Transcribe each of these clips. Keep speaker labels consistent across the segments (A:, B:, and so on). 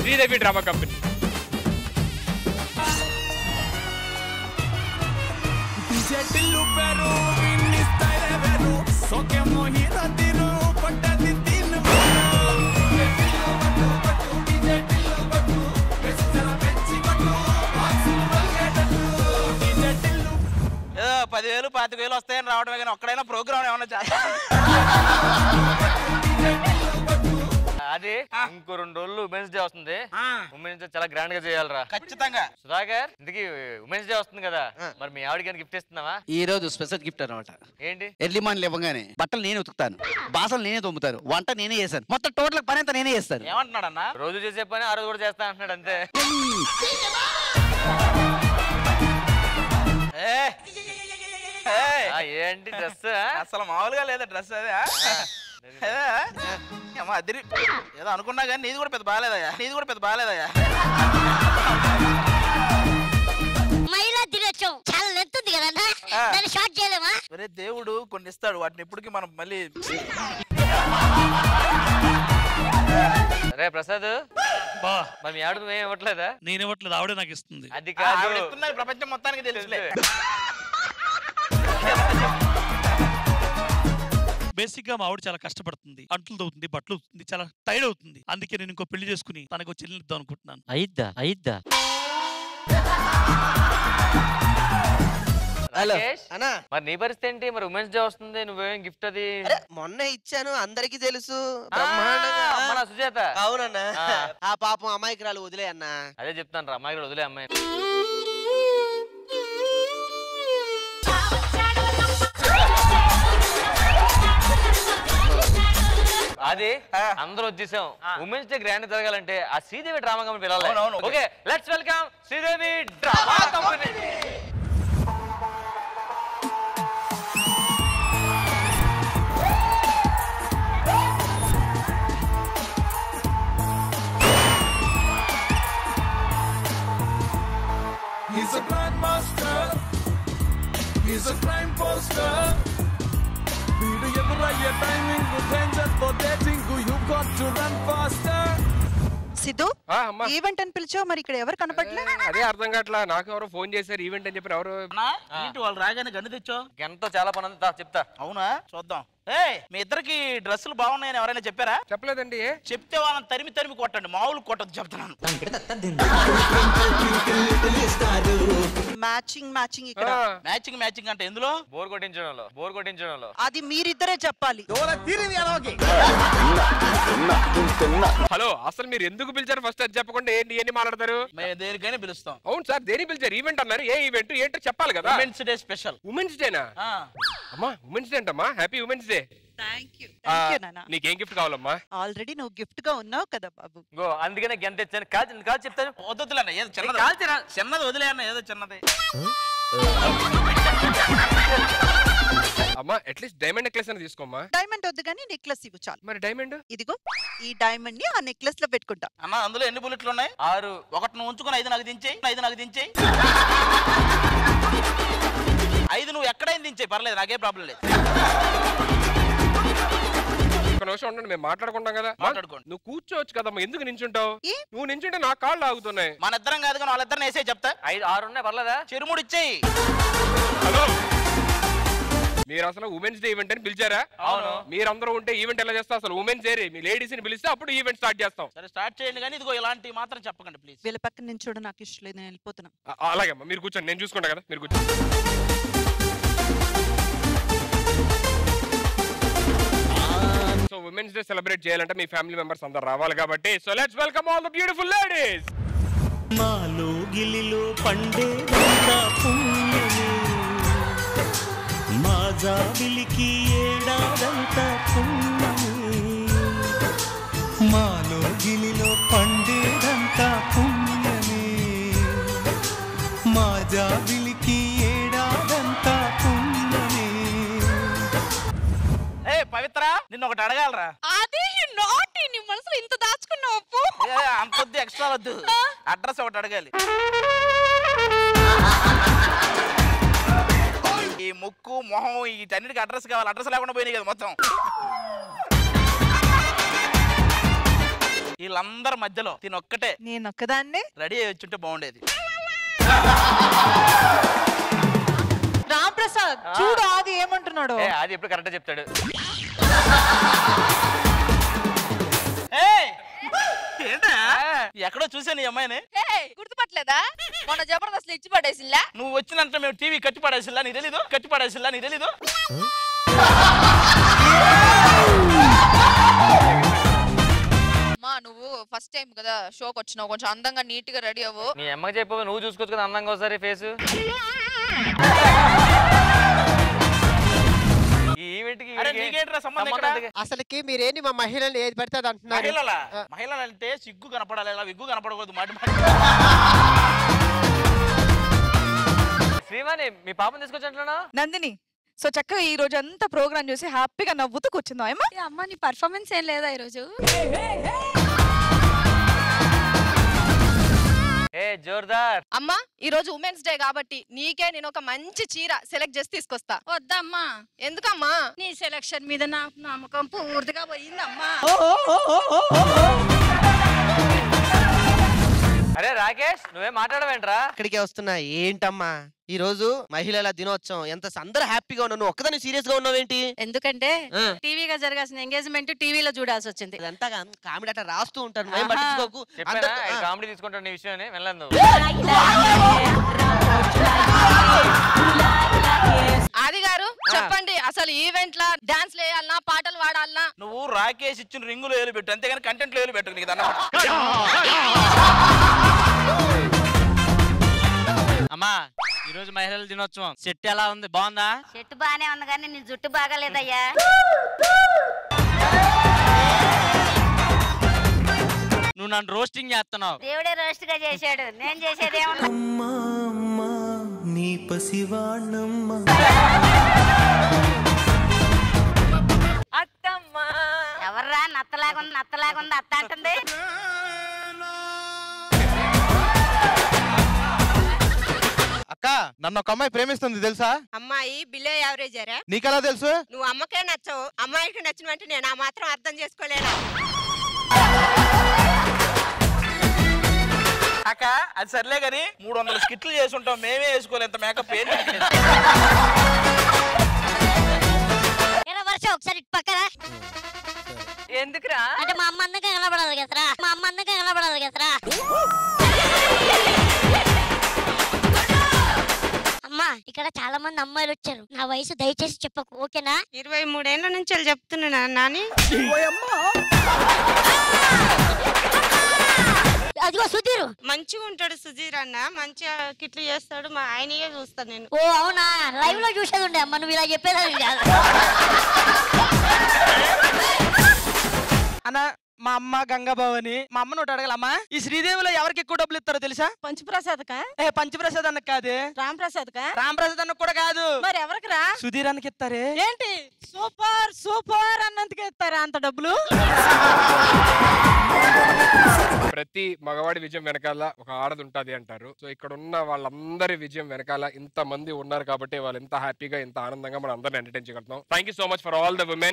A: Sridevi drama company
B: ಟಿಲ್ಲು ಪೆರು ಇನ್ನಿಸ್ತಾರೆ ಬೇರು ಸೊಕೆ ಮೊಹಿರದಿರು ಪಟ್ಟದಿ ತಿನ್ನು
C: ఏదో పదివేలు పాతిక వేలు వస్తాయని రావడమే కానీ ఒక్కడైనా ప్రోగ్రామ్ ఏమన్నా చేస్తా
D: అది ఇంకో రెండు రోజులు ఉమెన్స్ డే వస్తుంది ఉమెన్స్ డే చాలా గ్రాండ్ గా చేయాలరా
C: ఖచ్చితంగా
D: సుధాకర్ ఇందుకు ఉమెన్స్ డే వస్తుంది కదా మరి మీ ఆవిడకి గిఫ్ట్ ఇస్తున్నావా
E: ఈ రోజు స్పెషల్ గిఫ్ట్ అనమాట
D: ఏంటి
E: ఎర్లీ మార్నింగ్ ఇవ్వగానే బట్టలు నేనే ఉతుకుతాను బాసలు నేనే తోముతారు వంట నేనే చేశాను మొత్తం టోటల్ పని అంతా నేనే చేస్తాను
C: ఏమంటున్నాడు అన్న
D: రోజు చేసే పని ఆ రోజు కూడా చేస్తా అంటున్నాడు అంతే
C: ఏ, ఏ,
D: ఆ, ఏంటి డ్రెస్
C: అసలు మామూలుగా లేదా డ్రెస్ అదే ఏ, ఏమో అదిరి ఏదో అనుకున్నా కానీ నీది కూడా పెద్ద బాగాలేదయ్యా నీది కూడా పెద్ద బాగాలేదయ్యా
F: మహిళా దినోత్సవం చాలా లెంత్ ఉంది కదా
C: ఆ.
F: దాన్ని షార్ట్ చేయలేమా
C: ఒరే దేవుడు కొన్ని ఇస్తాడు వాటిని ఎప్పటికీ మనం మళ్ళీ
D: రే ప్రసాద్
G: బా
D: మరి మీ ఆవిడ నువ్వేం ఇవ్వట్లేదా
G: నేను ఇవ్వట్లేదు ఆవిడే నాకు ఇస్తుంది
D: అది
C: ఆవిడ
D: కాదు
C: ఇస్తున్నది ప్రపంచం మొత్తానికి తెలుసులే
G: బేసిక్ గా మా ఆవిడ చాలా కష్టపడుతుంది అంట్లు తవ్వుతుంది బట్టలు అవుతుంది చాలా టైర్డ్ అవుతుంది అందుకే నేను ఇంకో పెళ్లి చేసుకుని తనకు చెల్లి ఇద్దాం అనుకుంటున్నాను
D: అయిద్దా అయిద్దా
H: హలో
D: రాకేష్,
H: అన్నా
D: మరి నీ పరిస్థితి ఏంటి మరి ఉమెన్స్ డే వస్తుంది నువ్వేం గిఫ్ట్ అది
H: అరే మొన్న ఇచ్చాను అందరికి తెలుసు
D: ఆ,
H: బ్రహ్మాండంగా
D: మన సుజాత
H: అవునన్నా
D: ఆ.
H: ఆ పాపం అమాయకురాలు వదిలే అన్నా
D: అదే చెప్తాను రా అమ్మాయి కూడా వదిలే అమ్మాయి అది అందరూ వచ్చేసాం ఉమెన్స్ డే గ్రాండ్ జరగాలంటే ఆ శ్రీదేవి డ్రామా కంపెనీ పిలవాలి
C: అవునవును, okay.
D: Okay let's welcome Sridevi drama company
B: He's a grandmaster. He's a crime poster. వీడు ఎదురయ్యే టైమింగ్ డేంజర్ తో dating you got to run faster
I: Siddhu
A: ఆ, అమ్మా
I: ఈవెంట్ అని పిలిచావు మరి ఇక్కడ ఎవరు కనపడలే
A: అదే అర్థం కావట్లా నాకు ఎవరో ఫోన్ చేశారు ఈవెంట్ అని చెప్పి ఎవరు
C: అన్నా, ఏంటి వాళ్ళు రాగానే గన్ను తెచ్చావు
D: గంటతో చాలా పని ఉంది దా, చెప్తా
C: అవునా చూద్దాం ఏ మీ ఇద్దరికి డ్రెస్సులు బాగున్నాయని ఎవరైనా చెప్పారా
A: చెప్పలేదండి
C: చెప్తే వాళ్ళని తరిమి తరిమి కొట్టండి మామూలు కొట్టదు చెప్తున్నాను
I: మ్యాచింగ్ మ్యాచింగ్ ఇక్కడ
A: ఆ,
C: మ్యాచింగ్ మ్యాచింగ్ అంటే ఎందులో
D: బోర్ కొట్టించడంలో బోర్ కొట్టించడంలో
I: అది మీరిద్దరే చెప్పాలి
A: హలో అసలు మీరు ఎందుకు పిలిచారు ఫస్ట్ అది చెప్పకుండా ఏంటి ఎన్ని మాట్లాడతారు
C: మేము దేనికైనా పిలుస్తాం
A: అవును సార్ దేని పిలిచారు ఈవెంట్ అన్నారు ఏ ఈవెంట్ ఏంటో చెప్పాలి కదా
C: ఉమెన్స్ డే స్పెషల్
A: ఉమెన్స్ డేనా అమ్మా ఉమెన్స్ డే అంటమ్మా happy women's day
I: thank you thank you నాన్న
A: నీకేం గిఫ్ట్ కావాలమ్మా
I: ఆల్రెడీ నువ్వు గిఫ్ట్ గా ఉన్నావు కదా బాబు
D: గో అందుకనే గంట తెచ్చాను కాదు కాదు చెప్తాను
C: వద్దులన్న ఏదో చిన్నది
D: కాల్చిరా.
C: చిన్నది వదిలే అన్న ఏదో చిన్నది
A: అమ్మా అట్లీస్ట్ డైమండ్ నెక్లెస్ అని తీసుకోమ్మా
I: డైమండ్ వద్దు కానీ నెక్లెస్ ఇవ్వు చాలు
A: మరి డైమండ్
I: ఇదిగో ఈ డైమండ్ ని ఆ నెక్లెస్ లో పెట్టుకుంటా
C: అన్న అందులో ఎన్ని బుల్లెట్లు ఉన్నాయి
D: ఆరు
C: ఒకటి నువ్వు ఉంచుకుని ఐదు నాకు దించేయి ఐదు నాకు దించేయి ఐదు నువ్వు ఎక్కడైనా దించేయి పర్లేదు నాకే ప్రాబ్లం లేదు
A: ఒక నిమిషం ఉండండి మేము మాట్లాడుకుంటాం కదా
C: మాట్లాడుకోండి.
A: నువ్వు కూర్చోవచ్చు కదమ్మా ఎందుకు నించుంటావు
I: ఏ?
A: నువ్వు నించుంటే నా కాళ్ళు ఆగుతున్నాయి
C: మన ఇద్దరం కాదు కానీ వాళ్ళిద్దరిని వేసే చెప్తా
D: ఐదు ఆరు ఉన్నాయి పర్లేదా
C: చెరుముడు ఇచ్చేయి
A: హలో మీరు అసలు ఉమెన్స్ డే ఈవెంట్ అని పిలిచారా
D: అవును.
A: మీరందరూ ఉంటే ఈవెంట్ ఎలా చేస్తా అసలు ఉమెన్స్ డే మీ లేడీస్ ని పిలిస్తే అప్పుడు ఈవెంట్ స్టార్ట్ చేస్తాం
C: సరే స్టార్ట్ చేయండి కానీ ఇదిగో ఇలాంటివి మాత్రం చెప్పకండి ప్లీజ్
I: వీళ్ళ పక్కన నుంచి చూడ నాకు ఇష్టం లేదు నేను వెళ్ళిపోతున్నా
A: ఆ, అలాగే అమ్మా మీరు కూర్చోండి నేను చూసుకుంటా కదా మీరు కూర్చోండి సో ఉమెన్స్ డే సెలబ్రేట్ చేయాలంటే మీ ఫ్యామిలీ మెంబర్స్ అందరు రావాలి కాబట్టి so let's welcome all the beautiful ladies
B: మాలో గిలిలో పండే పుణ్యమే మా జాబిలికి ఏడాదంతా పుణ్యమే మాలో గిలిలో పండేదంతా పుణ్యమే మా జాబిలికి ఏడాదంతా పుణ్యమే
C: ఏ పవిత్ర నిన్ను ఒకటి అడగాలరా
I: అది నాటి నీ మనసులో ఇంత దాచుకున్నావు అప్పు
C: ఏ, అంత వద్దు ఎక్స్ట్రా వద్దు అడ్రస్ ఒకటి అడగాలి ఈ ముక్కు మొహం వీటన్నిటికి అడ్రస్ కావాలి అడ్రస్ లేకుండా పోయినాయి కదా మొత్తం వీళ్ళందరి మధ్యలో తిని ఒక్కటే
I: నేను ఒక్కదాన్నే
C: రెడీ అయ్యి వచ్చుంటే బాగుండేది
I: రామ్ ప్రసాద్ చూడు ఆది ఏమంటున్నాడు
D: ఏ అది ఎప్పుడు కరెక్ట్ చెప్తాడు
C: ఏయ్! ఏంటా ఎక్కడో చూసాను ఈ అమ్మాయిని
I: గుర్తుపట్టలేదా మొన్న జబర్దస్త్ ఇచ్చి పడేసిల్లా
C: నువ్వు వచ్చినంత మేము టీవీ కట్టి పడేసిల్లా నీకు తెలీదు కట్టి పడేసిల్లా నీకు తెలీదు
I: అమ్మా నువ్వు ఫస్ట్ టైం కదా షోకి వచ్చినావు కొంచెం అందంగా నీట్ గా రెడీ అవ్వు
D: మీ అమ్మకి చెప్పు నువ్వు చూసుకోవచ్చు కదా అందంగా ఒకసారి ఫేస్ ఈ ఈవెంట్ కి
C: అరే నీకేంట్రా సంబంధం ఇక్కడ
H: అసలుకి మీరేంటి మా మహిళలు ఏది పడితే అది అంటున్నారు
C: మహిళల మహిళలు అంటే సిగ్గు కనపడాలి ఇలా విగ్గు కనపడకూడదు మాటి మాటి
D: శ్రీవాణి మీ పాపని తీసుకొచ్చి
I: నందిని సో చక్కగా ఈ రోజు అంతా ప్రోగ్రామ్ చూసి హ్యాపీగా నవ్వుతూ కూర్చుందాం ఏమా
J: అమ్మ నీ పర్ఫార్మెన్స్ ఏం లేదా ఈరోజు
D: ఏ జోర్దార్
I: అమ్మా ఈ రోజు ఉమెన్స్ డే కాబట్టి నీకే నేను ఒక మంచి చీర సెలెక్ట్ చేసి తీసుకొస్తా
J: వద్దమ్మా
I: ఎందుకమ్మా
J: నీ సెలక్షన్ మీద నాకు నమ్మకం పూర్తిగా పోయిందమ్మా
D: అరే రాకేష్ నువ్వేం మాట్లాడవేంట్రా
H: ఇక్కడికే వస్తున్నా ఏంటమ్మా ఈ రోజు మహిళల దినోత్సవం ఎంత అందరూ హ్యాపీగా ఉన్నావు నువ్వు ఒక్కదాని సీరియస్ గా ఉన్నావేంటి
J: ఎందుకంటే
H: ఆ.
J: టీవీగా జరగాల్సిన ఎంగేజ్మెంట్ టీవీలో చూడాల్సి వచ్చింది
H: అదంతా కామెడీ అట్లా రాస్తూ ఉంటారు నువ్వేం
J: ఆహా.
H: పట్టించుకోకు
D: చెప్పానా
H: అందరితో-
D: ఈ
H: ఆ.
D: కామెడీ తీసుకుంటాను నీ విషయం వెళ్ళను నువ్వు
I: ఆది గారు చెప్పండి అసలు ఈవెంట్ లా డాన్స్ వేయాలనా పాటలు పాడాలనా
C: నువ్వు రాకేష్ ఇచ్చిన రింగులో ఏలు పెట్టు అంతేగాని కంటెంట్ లో ఏలు పెట్టు నీకు దండం
E: అమ్మా ఈ రోజు మహిళల దినోత్సవం సెట్ ఎలా ఉంది బాగుందా
F: చెట్టు బానే ఉంది కానీ నీ జుట్టు బాగాలేదయ్యా
E: నువ్వు నన్ను రోస్టింగ్ చేస్తున్నావు
F: దేవుడే రోస్ట్ గా చేశాడు నేను చేసేది ఏమన్నా
B: నీ పసివాణమ్మ
I: అత్తమ్మా
F: ఎవర్రా నత్తలాగుంది నత్తలాగుంది అత్త అంటుంది
K: అక్క నన్ను ఒక అమ్మాయి ప్రేమిస్తుంది తెలుసా
L: అమ్మాయి బిలో యావరేజరా
K: నీకెలా తెలుసు
L: నువ్వు అమ్మకే నచ్చవు అమ్మాయికి నచ్చినట్టు నేను ఆ మాత్రం అర్థం చేసుకోలేనా
C: అక్క అది సర్లే కానీ మూడు వందల స్కిట్లు చేసి ఉంటాం మేమే వేసుకోలేదు ఎంత మేకప్ ఏంటి
F: ఏరా వర్ష ఒకసారి ఇటు పక్కరా
I: ఎందుకురా
F: అంటే మా అమ్మ అందంగా కనబడాలి కదరా మా అమ్మ అందంగా కనబడాలి కదరా అమ్మా ఇక్కడ చాలా మంది అమ్మాయిలు వచ్చారు నా వయసు దయచేసి చెప్పకు ఓకేనా
L: ఇరవై మూడేళ్ల నుంచి వాళ్ళు చెప్తున్నా నాని
F: అదిగో సుధీరు
L: మంచిగా ఉంటాడు సుధీర్ అన్న మంచిగా కిట్లు చేస్తాడు మా ఆయనయే చూస్తాను నేను
F: ఓ అవునా లైవ్ లో చూసేది ఉండే అమ్మ నువ్వు ఇలా చెప్పేదాన్ని కాదు
E: అన్న మా అమ్మ గంగాభవని మా అమ్మ నోటి అడగలమ్మా ఈ శ్రీదేవిలో ఎవరికి ఎక్కువ డబ్బులు ఇస్తారో తెలుసా
I: పంచప్రసాద్ కా
E: ఏ పంచప్రసాద్ అన్నకు కాదు
I: రామ్ ప్రసాద్ కా
E: రామ్ ప్రసాద్ అన్నకు కూడా కాదు
I: మరి ఎవరికి రా
E: సుధీర్ అన్నకి ఇస్తారే
I: ఏంటి సూపర్ సూపర్ అన్నందుకే ఇస్తారా అంత డబ్బులు
A: ప్రతి మగవాడి విజయం వెనకాల ఒక ఆడది ఉంటది అంటారు సో ఇక్కడ ఉన్న వాళ్ళందరి విజయం వెనకాల ఇంత మంది ఉన్నారు కాబట్టి వాళ్ళు ఎంత హ్యాపీగా ఎంత ఆనందంగా మనం అందరిని ఎంటర్టైన్ చేయగలుగుతాం thank you so much for all the women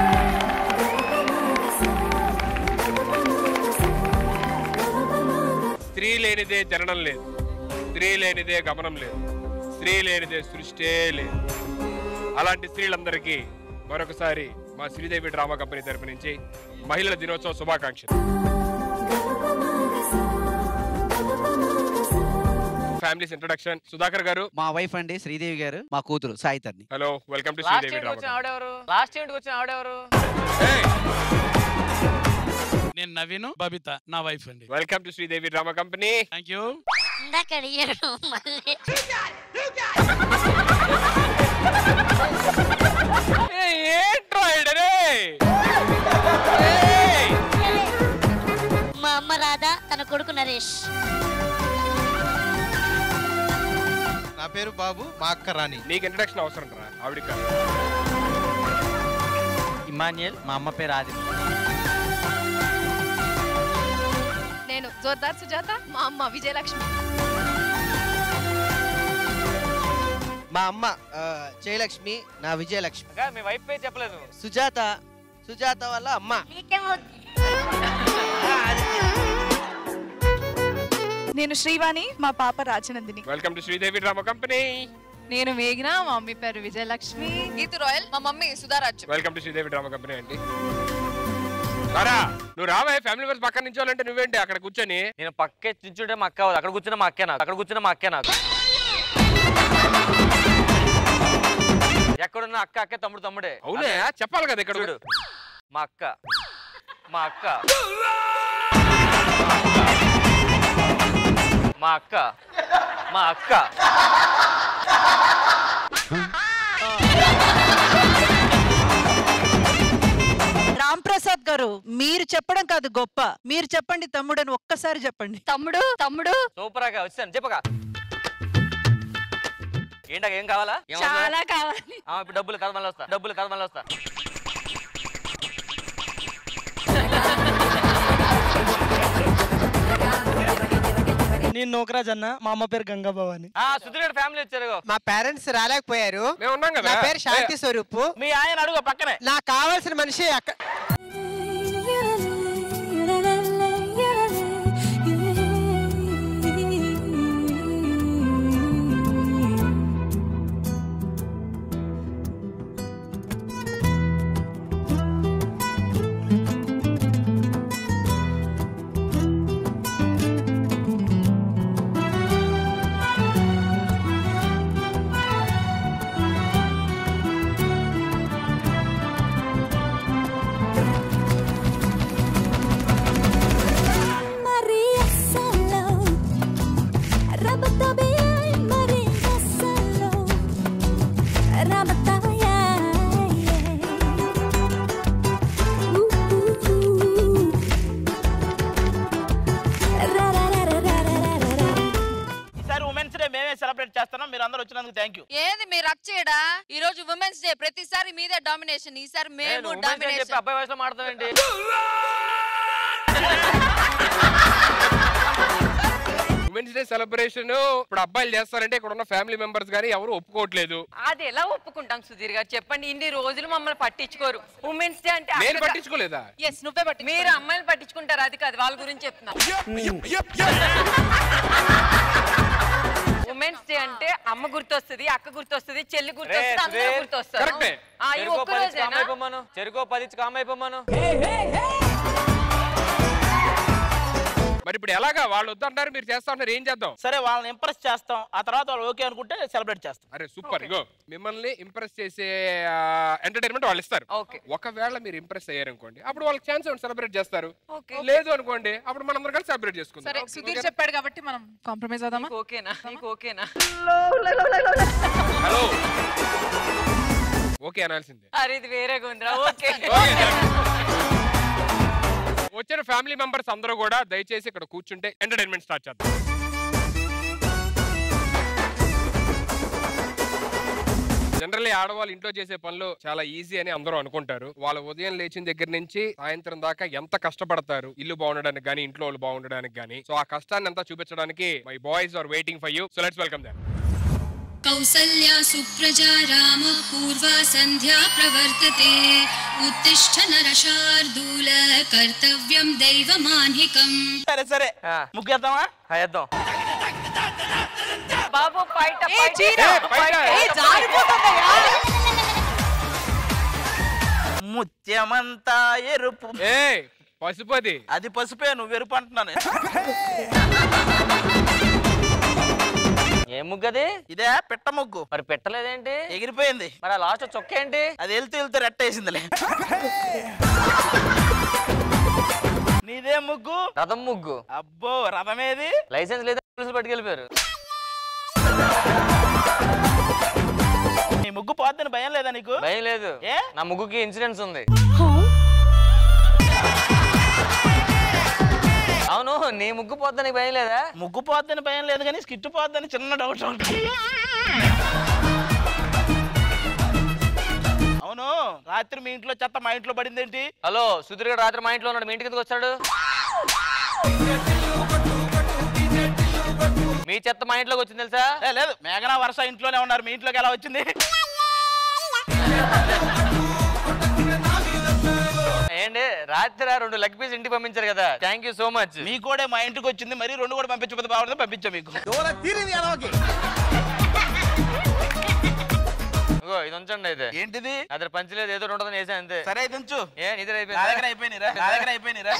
A: స్త్రీ లేనిదే జననం లేదు స్త్రీ లేనిదే గమనం లేదు స్త్రీ లేనిదే సృష్టే లేదు అలాంటి స్త్రీలందరికీ మరొకసారి మా శ్రీదేవి డ్రామా కంపెనీ తరపు నుంచి మహిళల దినోత్సవ శుభాకాంక్షలు ఫ్యామిలీస్ ఇంట్రొడక్షన్ సుధాకర్ గారు
E: మా వైఫ్ అండి శ్రీదేవి గారు మా కూతురు Saitharni
A: hello welcome to
D: last
A: Sridevi
D: event వచ్చిన
A: డ్రామా
D: ఆవిడెవరు లాస్ట్ ఈవెంట్ వచ్చిన ఆవిడెవరు
G: నేను నవీన్ బబిత నా వైఫ్ అండి
A: welcome to Sridevi drama company
G: thank you
F: ఇందాక అడిగాను మళ్ళీ
A: ఏంట్రా ఈడనే?
F: మా అమ్మ రాధా తన కొడుకు నరేష్
K: నా పేరు బాబు మా అక్క రాణి
A: నీకు ఇంట్రడక్షన్ అవసరం రా ఆవిడ కాదు
E: ఇమాన్యుయల్ మా అమ్మ పేరు ఆది
I: నేను జోర్దార్ సుజాత మా అమ్మ విజయలక్ష్మి
H: మా అమ్మ ఆ, జయలక్ష్మి నా విజయలక్ష్మి
D: ఇంకా మీ వైఫ్ పేరు చెప్పలేదు
H: సుజాత సుజాత వాళ్ళ అమ్మ
F: నీకేమవుతుంది
H: ఆ,
M: నేను శ్రీవాణి మా పాప Rajanandini
A: welcome to Sridevi drama company
M: నేను మేఘన మా మమ్మీ పేరు విజయలక్ష్మి
I: గీతు రాయల్ మా mummy సుధారాజ్
A: welcome to Sridevi drama company అండి సరా నువ్వు రావే ఫ్యామిలీ మెంబర్స్ పక్కన నుంచోవాలంటే నువ్వేంటి అక్కడ కూర్చొని
D: నేను పక్కే చించుంటే మా అక్క అవ్వదు. అక్కడ కూర్చున్న మా అక్కే నాకు అక్కడ కూర్చున్న మా అక్కే నాకు ఎక్కడున్న అక్క అక్కే తమ్ముడు తమ్ముడే
A: అవునే చెప్పాలి కదా ఇక్కడ
D: చూడు మా అక్క మా అక్క మా అక్క మా అక్క
N: రామ్ ప్రసాద్ గారు మీరు చెప్పడం కాదు గొప్ప మీరు చెప్పండి తమ్ముడు అని ఒక్కసారి చెప్పండి
I: తమ్ముడు తమ్ముడు
D: సూపర్ గా వచ్చాను చెప్పగా ఏంటక్క ఏం కావాలా ఏం అవసరం?
I: చాలా కావాలి
D: ఆ, ఇప్పుడు డబ్బులు కథ మళ్ళీ వస్తా డబ్బులు కథ మళ్ళీ వస్తా
O: నేను నోకరాజ్ అన్న మా అమ్మ పేరు గంగా భవాని
D: ఆ సుధీర్ ఫ్యామిలీ వచ్చారు
H: మా పేరెంట్స్ రాలేకపోయారు
A: మేము ఉన్నాం కదా
H: నా పేరు శాంతి స్వరూపు
C: మీ ఆయన అడుగు పక్కనే
H: నాకు కావాల్సిన మనిషి అక్క
C: ఈసారి ఉమెన్స్ డే మేమే సెలబ్రేట్ చేస్తున్నాం మీరు అందరూ వచ్చినందుకు థ్యాంక్ యూ
I: ఏంది మీరు రక్ చేయడా ఈ రోజు ఉమెన్స్ డే ప్రతిసారి మీదే డామినేషన్ ఈసారి మేము
D: నేను ఉమెన్స్ అని చెప్పి
I: డామినేషన్
D: అబ్బాయి వయసులో మాడతావేంటి
A: ఉమెన్స్ డే సెలబ్రేషన్ ఇప్పుడు అబ్బాయిలు చేస్తారంటే ఇక్కడ ఉన్న ఫ్యామిలీ మెంబర్స్ కానీ ఎవరు ఒప్పుకోవట్లేదు
P: అది ఎలా ఒప్పుకుంటాం సుధీర్ గారు చెప్పండి ఇన్ని రోజులు మమ్మల్ని పట్టించుకోరు ఉమెన్స్ డే అంటే
A: నేను
P: అక్కడ-
A: పట్టించుకోలేదా
P: ఎస్ నువ్వే పట్టి మీరు అమ్మాయిలు పట్టించుకుంటారు అది కాదు వాళ్ళ గురించి చెప్తున్నా ఉమెన్స్ డే అంటే అమ్మ గుర్తొస్తుంది అక్క గుర్తొస్తుంది చెల్లి గుర్తొస్తుంది అందరూ గుర్తొస్తారు
A: కరెక్టే.
P: ఆ, ఈ
D: చెరుకో
P: ఒక్క
D: పది
P: రోజేనా
D: కామ్ అయిపోమను చెరుకో పది కామ్ అయిపోమను
A: మరి ఇప్పుడు ఎలాగా వాళ్ళు వద్దంటారు మీరు చేస్తా అంటారు ఏం చేద్దాం
C: సరే వాళ్ళని ఇంప్రెస్ చేస్తాం ఆ తర్వాత వాళ్ళు ఓకే అనుకుంటే సెలబ్రేట్ చేస్తాం
A: అరే సూపర్ ఇగో మిమ్మల్ని ఇంప్రెస్ చేసే ఎంటర్టైన్మెంట్ వాళ్ళు ఇస్తారు ఒకవేళ మీరు ఇంప్రెస్ అయ్యారనుకోండి అప్పుడు వాళ్ళకి ఛాన్స్ సెలబ్రేట్ చేస్తారు లేదు అనుకోండి అప్పుడు మనం అందరం కలిసి సెలబ్రేట్ చేసుకుందాం
M: సరే సుధీర్ చెప్పాడు కాబట్టి మనం కాంప్రమైజ్ అవుదామా
P: ఓకేనా నీకు ఓకేనా
A: హలో ఓకే అనాల్సిందే
P: అరే ఇది వేరే గుంద్రా ఓకే
A: వచ్చిన ఫ్యామిలీ మెంబర్స్ అందరూ కూడా దయచేసి ఇక్కడ కూర్చుంటే ఎంటర్టైన్మెంట్ స్టార్ట్ చేద్దాం జనరల్లీ ఆడవాళ్ళు ఇంట్లో చేసే పనులు చాలా ఈజీ అని అందరూ అనుకుంటారు వాళ్ళ ఉదయం లేచిన దగ్గర నుంచి సాయంత్రం దాకా ఎంత కష్టపడతారు ఇల్లు బాగుండడానికి కానీ ఇంట్లో వాళ్ళు బాగుండడానికి కానీ సో ఆ కష్టాన్ని అంతా చూపించడానికి my boys are waiting for you so let's welcome them
Q: कौसल्या सुप्रजा रामः पूर्वा सन्ध्या प्रवर्तते उत्तिष्ठ नरशार्दूल कर्तव्यं दैवमान्हिकम्
C: సరే సరే ముగ్గేద్దామా
D: వేద్దాం
P: బాబు బయట
M: ఏ, చీర.
A: బయట.
M: ఏ, జారిపోతుందయ్యా.
C: ముత్యమంతా ఎరుపు
A: ఏ పసుపది
C: అది పసుపే నువ్వు ఎరుపు అంటున్నాను
D: ఏం ముగ్గది
C: ఇదే పిట్ట ముగ్గు
D: మరి పెట్టలేదేంటి
C: ఎగిరిపోయింది
D: మరి ఆ లాస్ట్ చొక్క ఏంటి
C: అది వెళ్తూ వెళ్తూ రెట్టేసిందిలే నీదే ముగ్గు
D: రథం ముగ్గు
C: అబ్బో రథమేది
D: లైసెన్స్ లేదా పోలీసులు పట్టుకెళ్ళిపోయారు
C: నీ ముగ్గు పోద్దని భయం లేదా నీకు
D: భయం లేదు
C: ఏ?
D: నా ముగ్గుకి ఇన్సూరెన్స్ ఉంది అవును నీ ముగ్గు పోద్దా నీకు భయం లేదా
C: ముగ్గు పోద్దని భయం లేదు కానీ స్కిట్ పోద్దని చిన్న డౌట్ ఉంటుంది అవును రాత్రి మీ ఇంట్లో చెత్త మా ఇంట్లో పడింది ఏంటి
D: హలో సుధీర్ గారు రాత్రి మా ఇంట్లో ఉన్నాడు మీ ఇంటికి ఎందుకు వచ్చాడు మీ చెత్త మా ఇంట్లోకి వచ్చింది తెలుసా
C: ఏ, లేదు మేఘనా వరుస ఇంట్లోనే ఉన్నారు మీ ఇంట్లోకి ఎలా వచ్చింది
D: ఏంటి ఏంటి రాత్రి రెండు లెగ్ పీస్ ఇంటికి పంపించారు కదా థ్యాంక్ యూ సో మచ్
C: మీ కూడా మా ఇంటికి వచ్చింది మరి రెండు కూడా పంపించకపోతే బాగుంటుంది పంపించాం మీకు
D: ఇగో ఇది ఉంచండి అయితే
C: ఏంటిది
D: అದ್ರ పంచలేదు ఏదో ఉంటుందని వేసా అంతే
C: సరే అయితే ఉంచు
D: ఏ నిద్ర
C: నా దగ్గర అయిపోయినారా నా దగ్గర అయిపోయినారా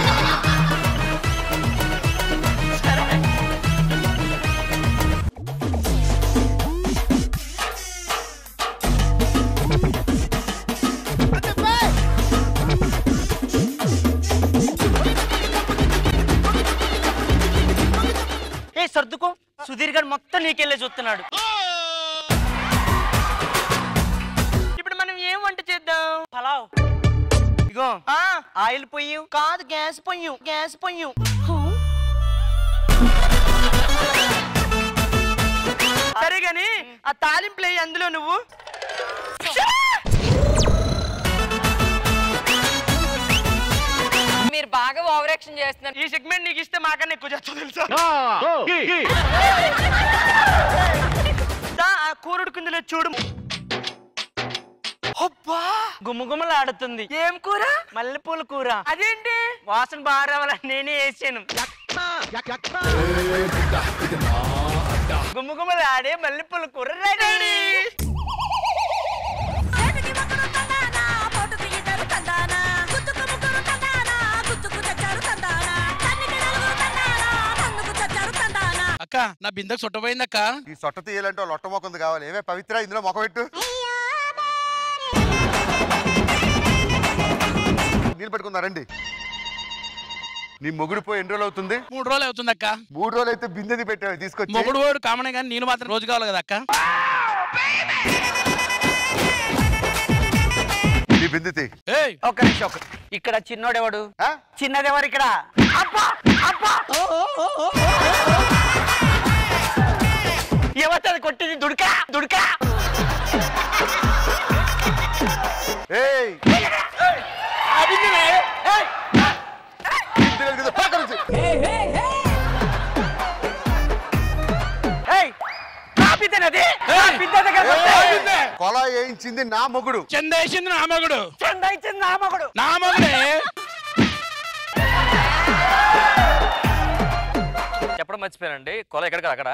O: ఏ సర్దుకో సుధీర్ గారు మొత్తం నీకెళ్ళే చూస్తున్నాడు ఇప్పుడు మనం ఏం వంట చేద్దాం పలావ్ ఇగో ఆయిల్ పొయ్యి కాదు గ్యాస్ పొయ్యి గ్యాస్ పొయ్యి సరే గాని ఆ తాలింపులు వేయి అందులో నువ్వు
P: మీరు బాగా ఓవర్ యాక్షన్ చేస్తున్నారు
O: ఈ సెగ్మెంట్ నీకు ఇస్తే మాకన్నా ఎక్కువ చేస్తా తెలుసా దా, ఆ కూర ఉడుకుందిలే చూడు అబ్బా గుమ్మగుమ్మలు ఆడుతుంది ఏం కూర మల్లెపూల కూర అదేంటి వాసన బాగా రావాలని నేనే వేసాను గుమ్మగుమ్మలు ఆడే మల్లెపూల కూర రెడీ
E: అక్క నా బిందెకు చుట్టపోయింది అక్క
R: ఈ సొట్ట తీయాలంటే లొట్ట మొక్కంది కావాలి ఏమే పవిత్ర ఇందులో మొక్క పెట్టు నీళ్ళు పెట్టుకుందారండి నీ మొగుడు పోయి ఎన్ని రోజులు అవుతుంది
E: మూడు రోజులు అవుతుంది అక్క
R: మూడు రోజులు అయితే బిందెది పెట్టావు తీసుకొచ్చి
E: మొగుడు వాడు కామనే కానీ నేను మాత్రం రోజు కావాలి కదా అక్క
R: నీ బిందె తీ
O: ఒక్క నిమిషం ఒక్క ఇక్కడ చిన్నోడెవడు చిన్నదెవరు ఇక్కడ అబ్బా అబ్బా ఎవరు కొట్టింది దుడుకా దుడుకా
R: ఏయ్
O: అభిందులే ఏయ్
R: బిందె లేదు కదా, పక్కన నుంచి.
O: ఏయ్ కాపితేనది కాపితే దగ్గర కొట్టే.
R: కొల వేయించింది నా మొగుడు
E: చందేసింది నా మగుడు
O: చందా ఇచ్చింది నా మగుడు
E: నా మగుడే
D: చెప్పడం మర్చిపోయానండి కొల ఎక్కడికి అక్కడ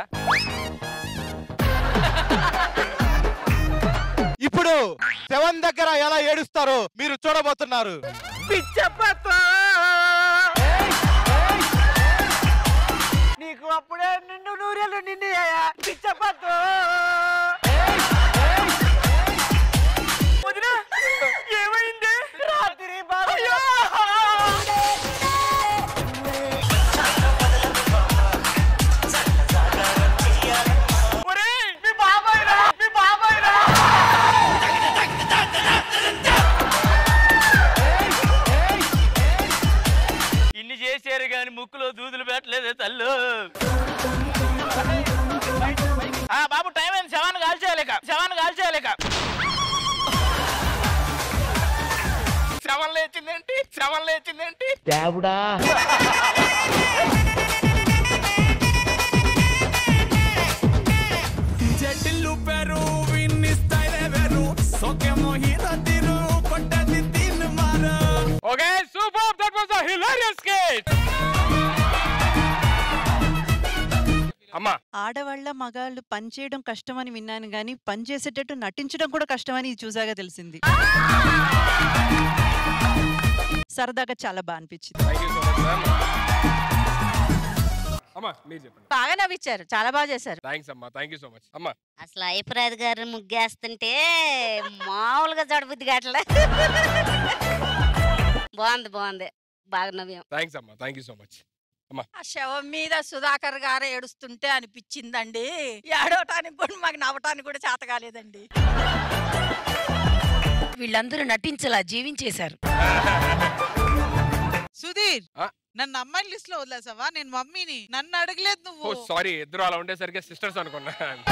K: ఇప్పుడు సెవెన్ దగ్గర ఎలా ఏడుస్తారో మీరు చూడబోతున్నారు
O: పిచ్చప్పతో నీకు అప్పుడే నిండు నూరేళ్ళు నిండి పిచ్చప్పతో వదినా ఏమైంది రాత్రి బాగా ఒరేయ్, మీ బాబాయ్ రా, మీ బాబాయ్ రా. ఇన్ని చేశారు గాని ముక్కులో దూదులు పెట్టలేదే తల్లు
C: ఆ బాబు టైం అయింది శవాన్ని కాల్చేయలేక శవాన్ని కాల్చేయలేక శవం లేచిందేంటి శవం లేచిందేంటి
O: దేవుడా
B: జటిల్లు పెరు విన్ని స్టైలే వేరు సోకే మోహిత తిరు కొట్టది తిన్ మారు
A: okay super that was a hilarious skit అమ్మా
N: ఆడవాళ్ళ మగాళ్ళు పని చేయడం కష్టమని విన్నాను గానీ పని చేసేటట్టు నటించడం కూడా కష్టమని ఇది చూసాగా తెలిసింది సరదాగా చాలా బాగా అనిపించింది
A: అమ్మా మీరు చెప్పండి
L: బాగా నవ్విచ్చారు చాలా బాగా చేశారు
A: థ్యాంక్స్ అమ్మా థ్యాంక్ యూ సో మచ్ అమ్మా
F: అసలు అయ్యప్రాద్ గారు ముగ్గేస్తుంటే మామూలుగా జడబుద్ధి కావట్లే బాగుంది బాగుంది బాగా నవ్వాం
A: థ్యాంక్స్ అమ్మా థ్యాంక్ యూ సో మచ్ అమ్మా
J: ఆ శవం మీద సుధాకర్ గారు ఏడుస్తుంటే అనిపించిందండి ఏడవటానికి కూడా మాకు నవ్వటానికి కూడా చేత కాలేదండి
S: వీళ్ళందరూ నటించలా జీవించేశారు
T: సుధీర్ నన్ను అమ్మాయి లిస్ట్ లో వదిలేసావా నేను మమ్మీని నన్ను అడగలేదు
A: ఓ
T: నువ్వు
A: సారీ ఇద్దరు అలా ఉండేసరికి సిస్టర్స్ అనుకున్నా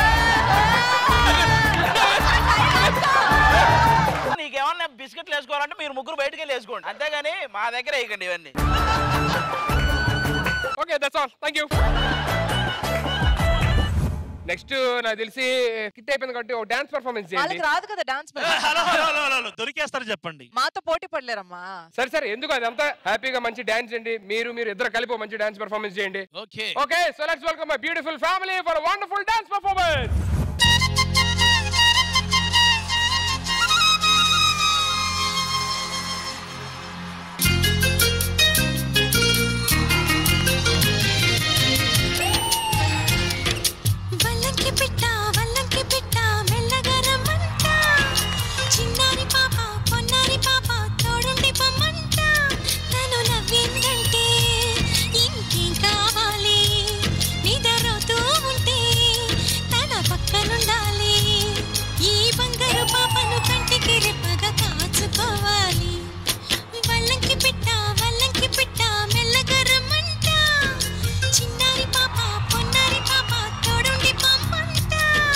C: నీకేమన్నా బిస్కెట్లు వేసుకోవాలంటే మీరు ముగ్గురు బయటికి వెళ్ళి వేసుకోండి అంతేగాని మా దగ్గర వేయకండి ఇవన్నీ
A: okay that's all thank you next నాకు తెలిసి కిట్ అయిపోయింది కాబట్టి ఒక డాన్స్ పర్ఫార్మెన్స్ చేయండి
M: వాళ్ళకి రాదు కదా dance
G: hello hello hello hello, hello దొరికేస్తారు చెప్పండి
M: మాతో పోటీ పడలేరమ్మా
A: సరే సరే ఎందుకు అదంతా హ్యాపీగా మంచి డాన్స్ చేయండి మీరు మీరు ఇద్దరు కలిపి ఒక మంచి డాన్స్ పర్ఫార్మెన్స్ చేయండి
G: okay
A: okay so let's welcome my beautiful family for wonderful dance performance
U: వల్లంకి పిట్ట వల్లంకి పిట్ట మెల్లగా రమ్మంట చిన్నారి పాప పొన్నారి పాప తోడుండి పొమ్మంట తను నవ్విందంటే ఇంకేం కావాలి నిద్రపోతూ ఉంటే తన పక్కనుండాలి ఈ బంగారు పాపను కంటికి రెప్పగా కాచుకోవాలి వల్లంకి పిట్ట వల్లంకి పిట్ట మెల్లగా రమ్మంట చిన్నారి పాప పొన్నారి పాప తోడుండి పొమ్మంట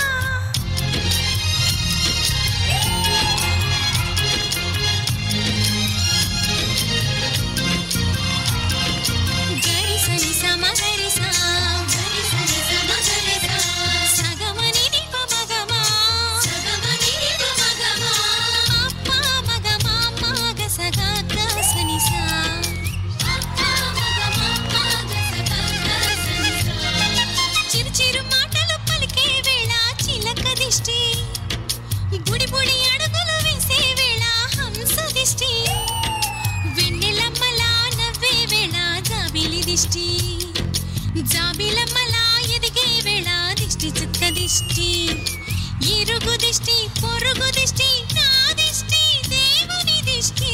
U: గరి సని సమ గరి సా గరి సని సమ గరి సా సగమని ని ప మగమ సగమని ని ప మగమ అప్ప మగమ మగ సగ గ సని సా అప్ప మగమ మగ సగ గ సని సా చిరు చిరు మాటలు పలికే వేళ చిలక దిష్టి బుడి బుడి అడుగులు వేసే వేళ హంస దిష్టి వెన్నెలమ్మలా నవ్వే వేళ జాబిలి దిష్టి జాబిలమ్మలా ఎదిగే వేళ దిష్టి చుక్క దిష్టి ఇరుగు దిష్టి పొరుగు దిష్టి నా దిష్టి దేవుని దిష్టి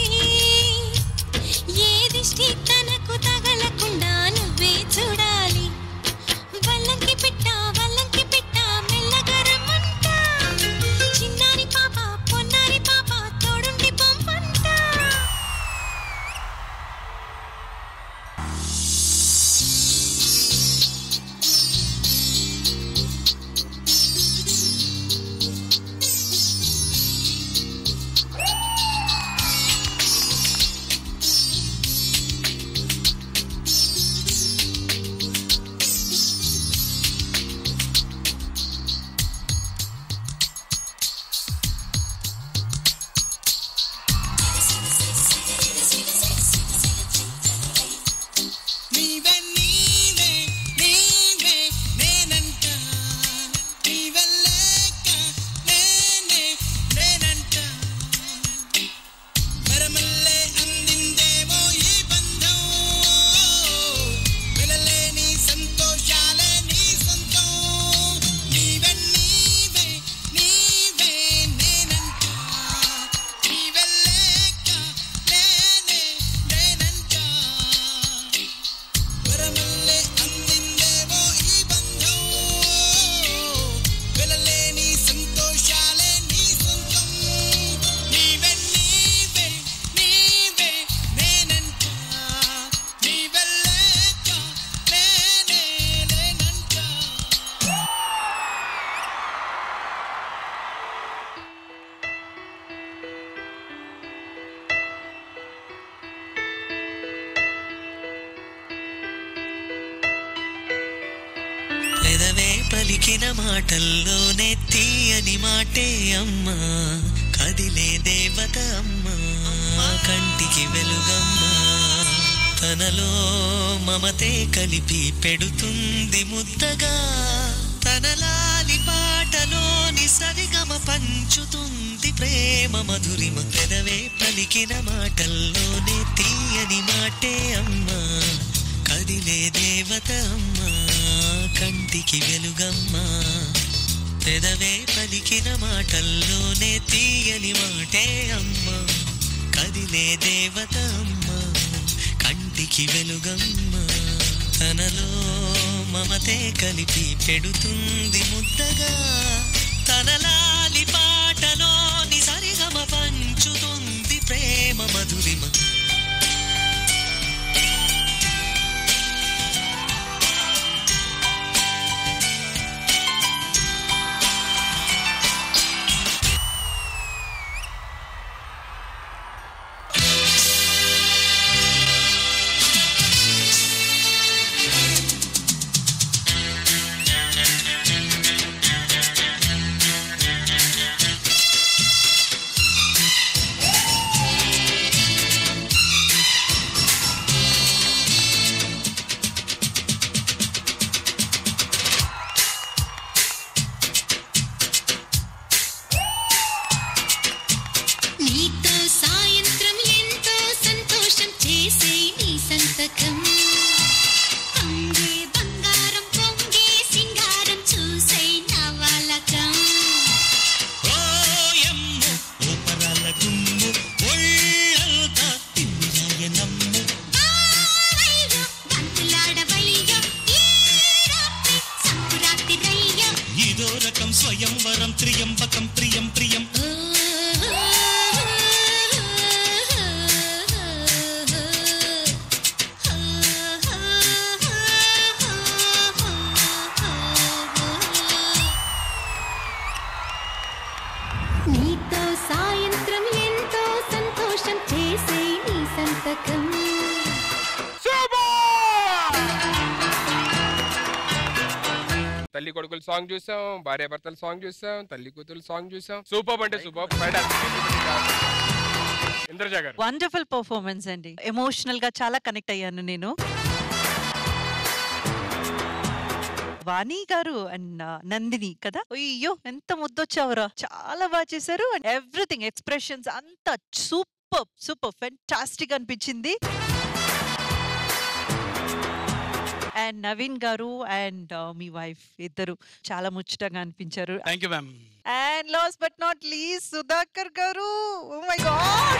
U: ఏ దిష్టి తనకు తగలకుండా నువ్వే చూడాలి వల్లంకి పిట్ట వల్లంకి పిట్ట మెల్లగా రమ్మంట చిన్నారి పాప పొన్నారి పాప తోడుండి పొమ్మంట
B: నీవే నీవే నీవే నేనంట నీవెల్లేక నేనే నేనంట మరమల్లే అందిందేమో ఈ బంధం వెలలేని సంతోషాలే నీ సొంతం నీవే నీవే నీవే నేనంట నీవెల్లేక నేనే నేనంట వరమల్లే అందిందేవో ఈ బంధం వెలలేని సంతోషాలే నీ సొంతం నీవే నీవే నీవే నేనంట నీవెల్లేక నేనే నేనంట
V: పెదవే పలికిన మాటల్లోనే తీయని మాటే అమ్మా కదిలే దేవత అమ్మా కంటికి వెలుగమ్మా తనలో మమతే కలిపి పెడుతుంది ముద్దగా తనలాలి పాటలోని సరిగమ పంచుతుంది ప్రేమ మధురిమ పెదవే పలికిన మాటల్లోనే తీయని మాటే అమ్మా కదిలే దేవత అమ్మా కంటికి వెలుగమ్మా పెదవే పలికిన మాటల్లోనే తీయని మాటే అమ్మా కదిలే దేవత అమ్మా కంటికి వెలుగమ్మా తనలో మమతే కలిపి పెడుతుంది ముద్దగా తనలాలి పాటలోని సరిగమ పంచుతుంది ప్రేమ మధురిమ
A: తల్లి కొడుకుల సాంగ్ చూసాం భార్య భర్తల సాంగ్ చూసాం తల్లి కూతురు సాంగ్ చూసాం సూపర్ అంటే సూపర్ ఇంద్రజ గారు
N: వండర్ఫుల్ పర్ఫార్మెన్స్ అండి ఎమోషనల్ గా చాలా కనెక్ట్ అయ్యాను నేను వాణి గారు అండ్ నందిని కదా అయ్యో ఎంత ముద్దొచ్చావురా చాలా బాగా చేశారు అండ్ ఎవ్రీథింగ్ ఎక్స్ప్రెషన్స్ అంతా సూపర్ సూపర్ ఫెంటాస్టిక్ అనిపించింది అండ్ నవీన్ గారు అండ్ మీ వైఫ్ ఇద్దరు చాలా ముచ్చటగా అనిపించారు
G: thank you ma'am
N: and last but not least Sudhakar garu oh my god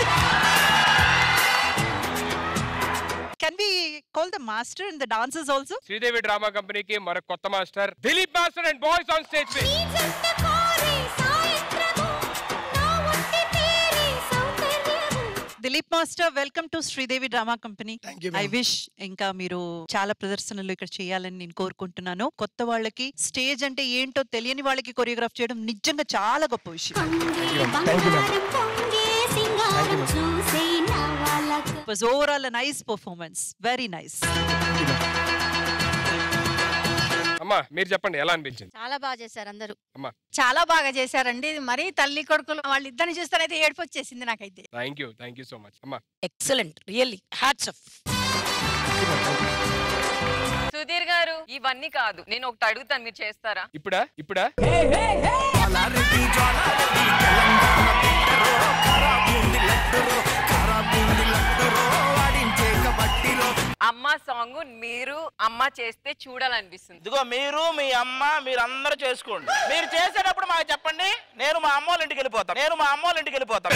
N: can we call the master in the dancers also
A: Sridevi drama కంపెనీకి మరొక కొత్త master Dilip master and boys on stage
N: Dilip master welcome to Sridevi drama company
H: you,
N: I
H: ma'am.
N: Wish ఇంకా మీరు చాలా ప్రదర్శనలు ఇక్కడ చేయాలని నేను కోరుకుంటున్నాను కొత్త వాళ్ళకి స్టేజ్ అంటే ఏంటో తెలియని వాళ్ళకి కొరియోగ్రాఫ్ చేయడం నిజంగా చాలా గొప్ప విషయం was overall nice performance very nice
A: అమ్మా మీరు చెప్పండి ఎలా అనిపించింది
J: చాలా బాగా చేశారు అందరూ
A: అమ్మా
J: చాలా బాగా చేశారండి మరీ తల్లి కొడుకులు వాళ్ళిద్దరిని చూస్తానైతే ఏడుపు వచ్చేసింది నాకైతే
A: thank you thank you so much అమ్మా
S: excellent really hats off
P: Sudheer garu ఇవన్నీ కాదు నేను ఒకటి అడుగుతాను మీరు చేస్తారా
A: ఇప్పుడా ఇప్పుడా
P: అమ్మ సాంగ్ మీరు అమ్మ చేస్తే చూడాలనిపిస్తుంది
C: ఇదిగో మీరు మీ అమ్మ మీరు అందరూ చేసుకోండి మీరు చేసేటప్పుడు మాకు చెప్పండి నేను మా అమ్మ వాళ్ళ ఇంటికి వెళ్ళిపోతాను నేను మా అమ్మ వాళ్ళ ఇంటికి వెళ్ళిపోతాను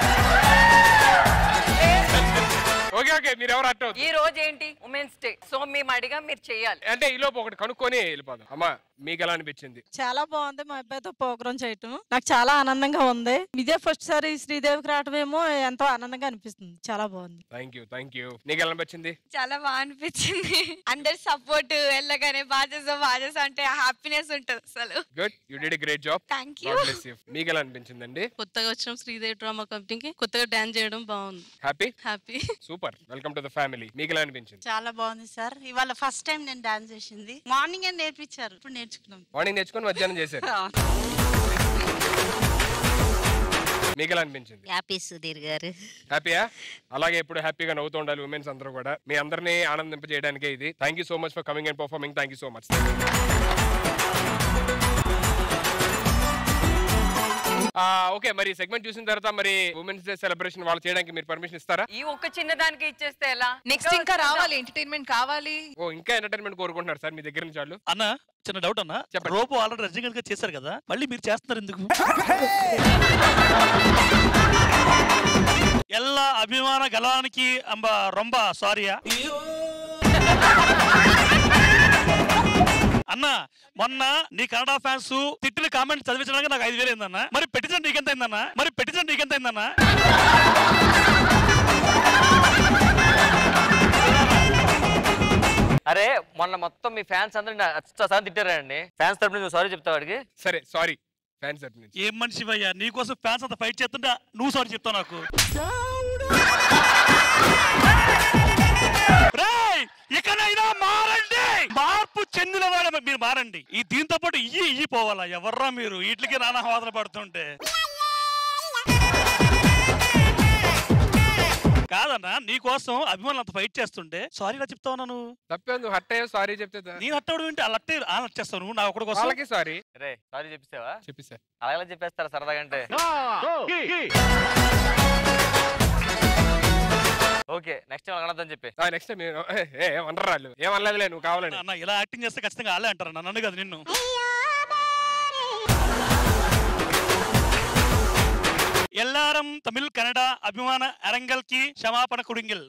A: ఓకే ఓకే మీరు ఎవరు అట్ట
P: ఈ రోజు ఏంటి ఉమెన్స్ డే సో మేము అడిగా మీరు చేయాలి
A: అంటే ఈ లోపు ఒకటి కనుక్కొని వెళ్ళిపోదాం అమ్మా మీకు ఎలా అనిపించింది
I: చాలా బాగుంది మా అబ్బాయితో ప్రోగ్రామ్ చేయటం నాకు చాలా ఆనందంగా ఉంది ఇదే ఫస్ట్ సారి శ్రీదేవికి రావటమేమో ఎంతో ఆనందంగా అనిపిస్తుంది చాలా బాగుంది
A: థ్యాంక్ యూ థ్యాంక్ యూ నీకు ఎలా అనిపించింది
L: చాలా బాగా అనిపించింది అందరి సపోర్ట్ వెళ్ళగానే బాగా చేసావు బాగా చేసావు అంటే హ్యాపీనెస్ ఉంటుంది అసలు
A: good you did great job
L: Thank you.
A: మీకు ఎలా అనిపించిందండి
W: కొత్తగా వచ్చిన శ్రీదేవి డ్రామా కంపెనీకి కొత్తగా డాన్స్ చేయడం బాగుంది
A: happy
W: happy
A: super welcome to the family మీకు ఎలా అనిపించింది
X: చాలా బాగుంది సార్ ఇవాళ ఫస్ట్ టైం నేను డాన్స్ చేసింది మార్నింగ్ నేర్పించారు ఇప్పుడు నేర్చుకున్నాం
A: మార్నింగ్ నేర్చుకొని మధ్యాహ్నం చేశారు మీకు ఎలా అనిపించింది
Y: హ్యాపీ సుధీర్ గారు
A: హ్యాపీయా అలాగే ఇప్పుడు హ్యాపీగా నవ్వుతూ ఉండాలి ఉమెన్స్ అందరూ కూడా మీ అందరినీ ఆనందింపజేయడానికే ఇది thank you so much for coming and performing thank you so much okay మరి సెగ్మెంట్ చూసిన తర్వాత మరి ఉమెన్స్ డే సెలబ్రేషన్ వాళ్ళు చేయడానికి మీరు పర్మిషన్ ఇస్తారా
P: ఈ ఒక్క చిన్న దానికి ఇచ్చేస్తే ఎలా
M: నెక్స్ట్ ఇంకా రావాలి ఎంటర్టైన్మెంట్ కావాలి
A: ఓ ఇంకా ఎంటర్టైన్మెంట్ కోరుకుంటున్నారు సార్ మీ దగ్గర నుంచి వాళ్ళు
G: అన్న చిన్న డౌట్ అన్న రోబో ఆల్రెడీ రజనీకాంత్ గారు చేశారు కదా మళ్ళీ మీరు చేస్తున్నారు ఎందుకు ఎల్లా అభిమాన గలానికి అంబ రొంబ సారీయా అన్న మొన్న నీ కన్నడ ఫ్యాన్స్ తిట్టిన కామెంట్ చదివించడానికి నాకు ఐదు వేలు అయిందన్న మరి పెట్టించండి నీకెంత అయిందన్న మరి పెట్టించండి నీకెంత అయిందన్న
D: అరే మొన్న మొత్తం మీ ఫ్యాన్స్ అందరూ అచ్చా తిట్టారండి ఫ్యాన్స్ తరపున నువ్వు సారీ చెప్తావు వాడికి
A: సరే సారీ ఫ్యాన్స్ తరపు నుంచి
G: ఏం మనిషి అయ్యా నీకోసం ఫ్యాన్స్ అంత ఫైట్ చేస్తుంటే నువ్వు సారీ చెప్తావు నాకు రేయ్, ఇకనైనా మారండి మార్పు చెందిన వాడు మీరు మారండి ఈ దీంతో పాటు ఇయ్యి ఇయ్యి పోవాలా ఎవర్రా మీరు వీటికి నానా వాదన పడుతుంటే కాదన్నా నీకోసం అభిమానులు అంత ఫైట్ చేస్తుంటే సారీ ఇలా చెప్తావు నువ్వు
A: తప్పే నువ్వు హట్ అయ్యో సారీ చెప్తే దా-
G: నేను అట్టవడం ఏంటి అలా అట్టే అలా చేస్తావు నువ్వు నా ఒకటి కోసం
A: వాళ్ళకి సారీ
D: రే సారీ చెప్పిస్తావా
A: చెప్పిస్తా
D: అలా చెప్పేస్తారా సరదాగా అంటే ఓకే నెక్స్ట్ టైం అనొద్దని చెప్పి
A: నెక్స్ట్ టైం ఏమనరు వాళ్ళు ఏమనలేదులే నువ్వు కావాలని
G: అన్న ఇలా యాక్టింగ్ చేస్తే ఖచ్చితంగా వాళ్ళే అంటారు నన్ను కాదు నిన్ను ఎల్లారం తమిళ్ కన్నడ అభిమాన అరంగల్ కి క్షమాపణ కుడింగిల్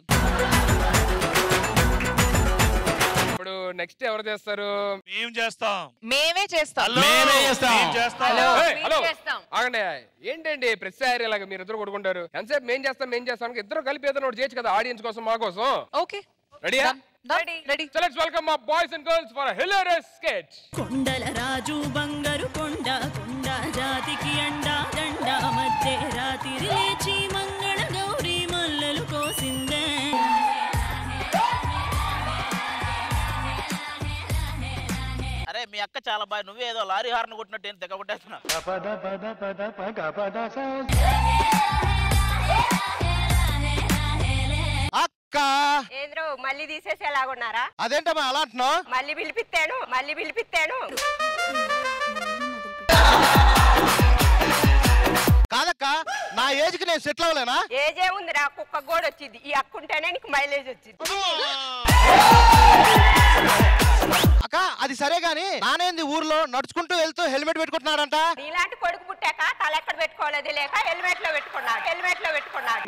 A: ఇప్పుడు నెక్స్ట్ ఎవరు చేస్తారు
G: మేం చేస్తాం
M: మేమే చేస్తాం
G: హలో, మేమే చేస్తాం.
A: ఏయ్, హలో ఆగండి ఏంటండి ప్రతిసారి ఇలాగ మీరు ఇద్దరు కొడుకుంటారు ఎంతసేపు మేం చేస్తాం మేం చేస్తాం ఇద్దరు కలిపి ఏదైనా ఒకటి చేయొచ్చు కదా ఆడియన్స్ కోసం మా కోసం
M: ఓకే
A: రెడీయా
M: రెడీ
A: సో లెట్స్ వెల్కమ్ మా boys and girls for hilarious sketch
U: Kondala Raju బంగారు కొండ కొండ జాతికి అండా దండ మధ్య రాత్రి లేచి మంగళ గౌరీ మల్లెలు కోసిందే
C: అరే మీ అక్క చాలా బాగా నువ్వే ఏదో లారీ హార్న్ కొట్టినట్టు ఏం తెగ కొట్టేస్తున్నా
K: అక్క
E: ఏంద్రో మళ్ళీ తీసేసేలాగున్నారా
K: అదేంటమ్మా అలా అంటున్నావు
E: మళ్ళీ పిలిపిస్తాను మళ్ళీ పిలిపిస్తాను
K: కాదక్క నా ఏజ్ కి నేను సెటిల్ అవ్వలేనా
E: ఏజే ఉందిరా కుక్క కూడా వచ్చింది ఈ అక్కుంటేనే నీకు మైలేజ్ వచ్చింది
K: అక్క అది సరే గాని నానేంది ఊర్లో నడుచుకుంటూ వెళ్తూ హెల్మెట్ పెట్టుకుంటున్నాడంట
E: నీలాంటి కొడుకు పుట్టాక తల ఎక్కడ పెట్టుకోలేదు లేక హెల్మెట్ లో పెట్టుకున్నాడు హెల్మెట్ లో పెట్టుకున్నాడు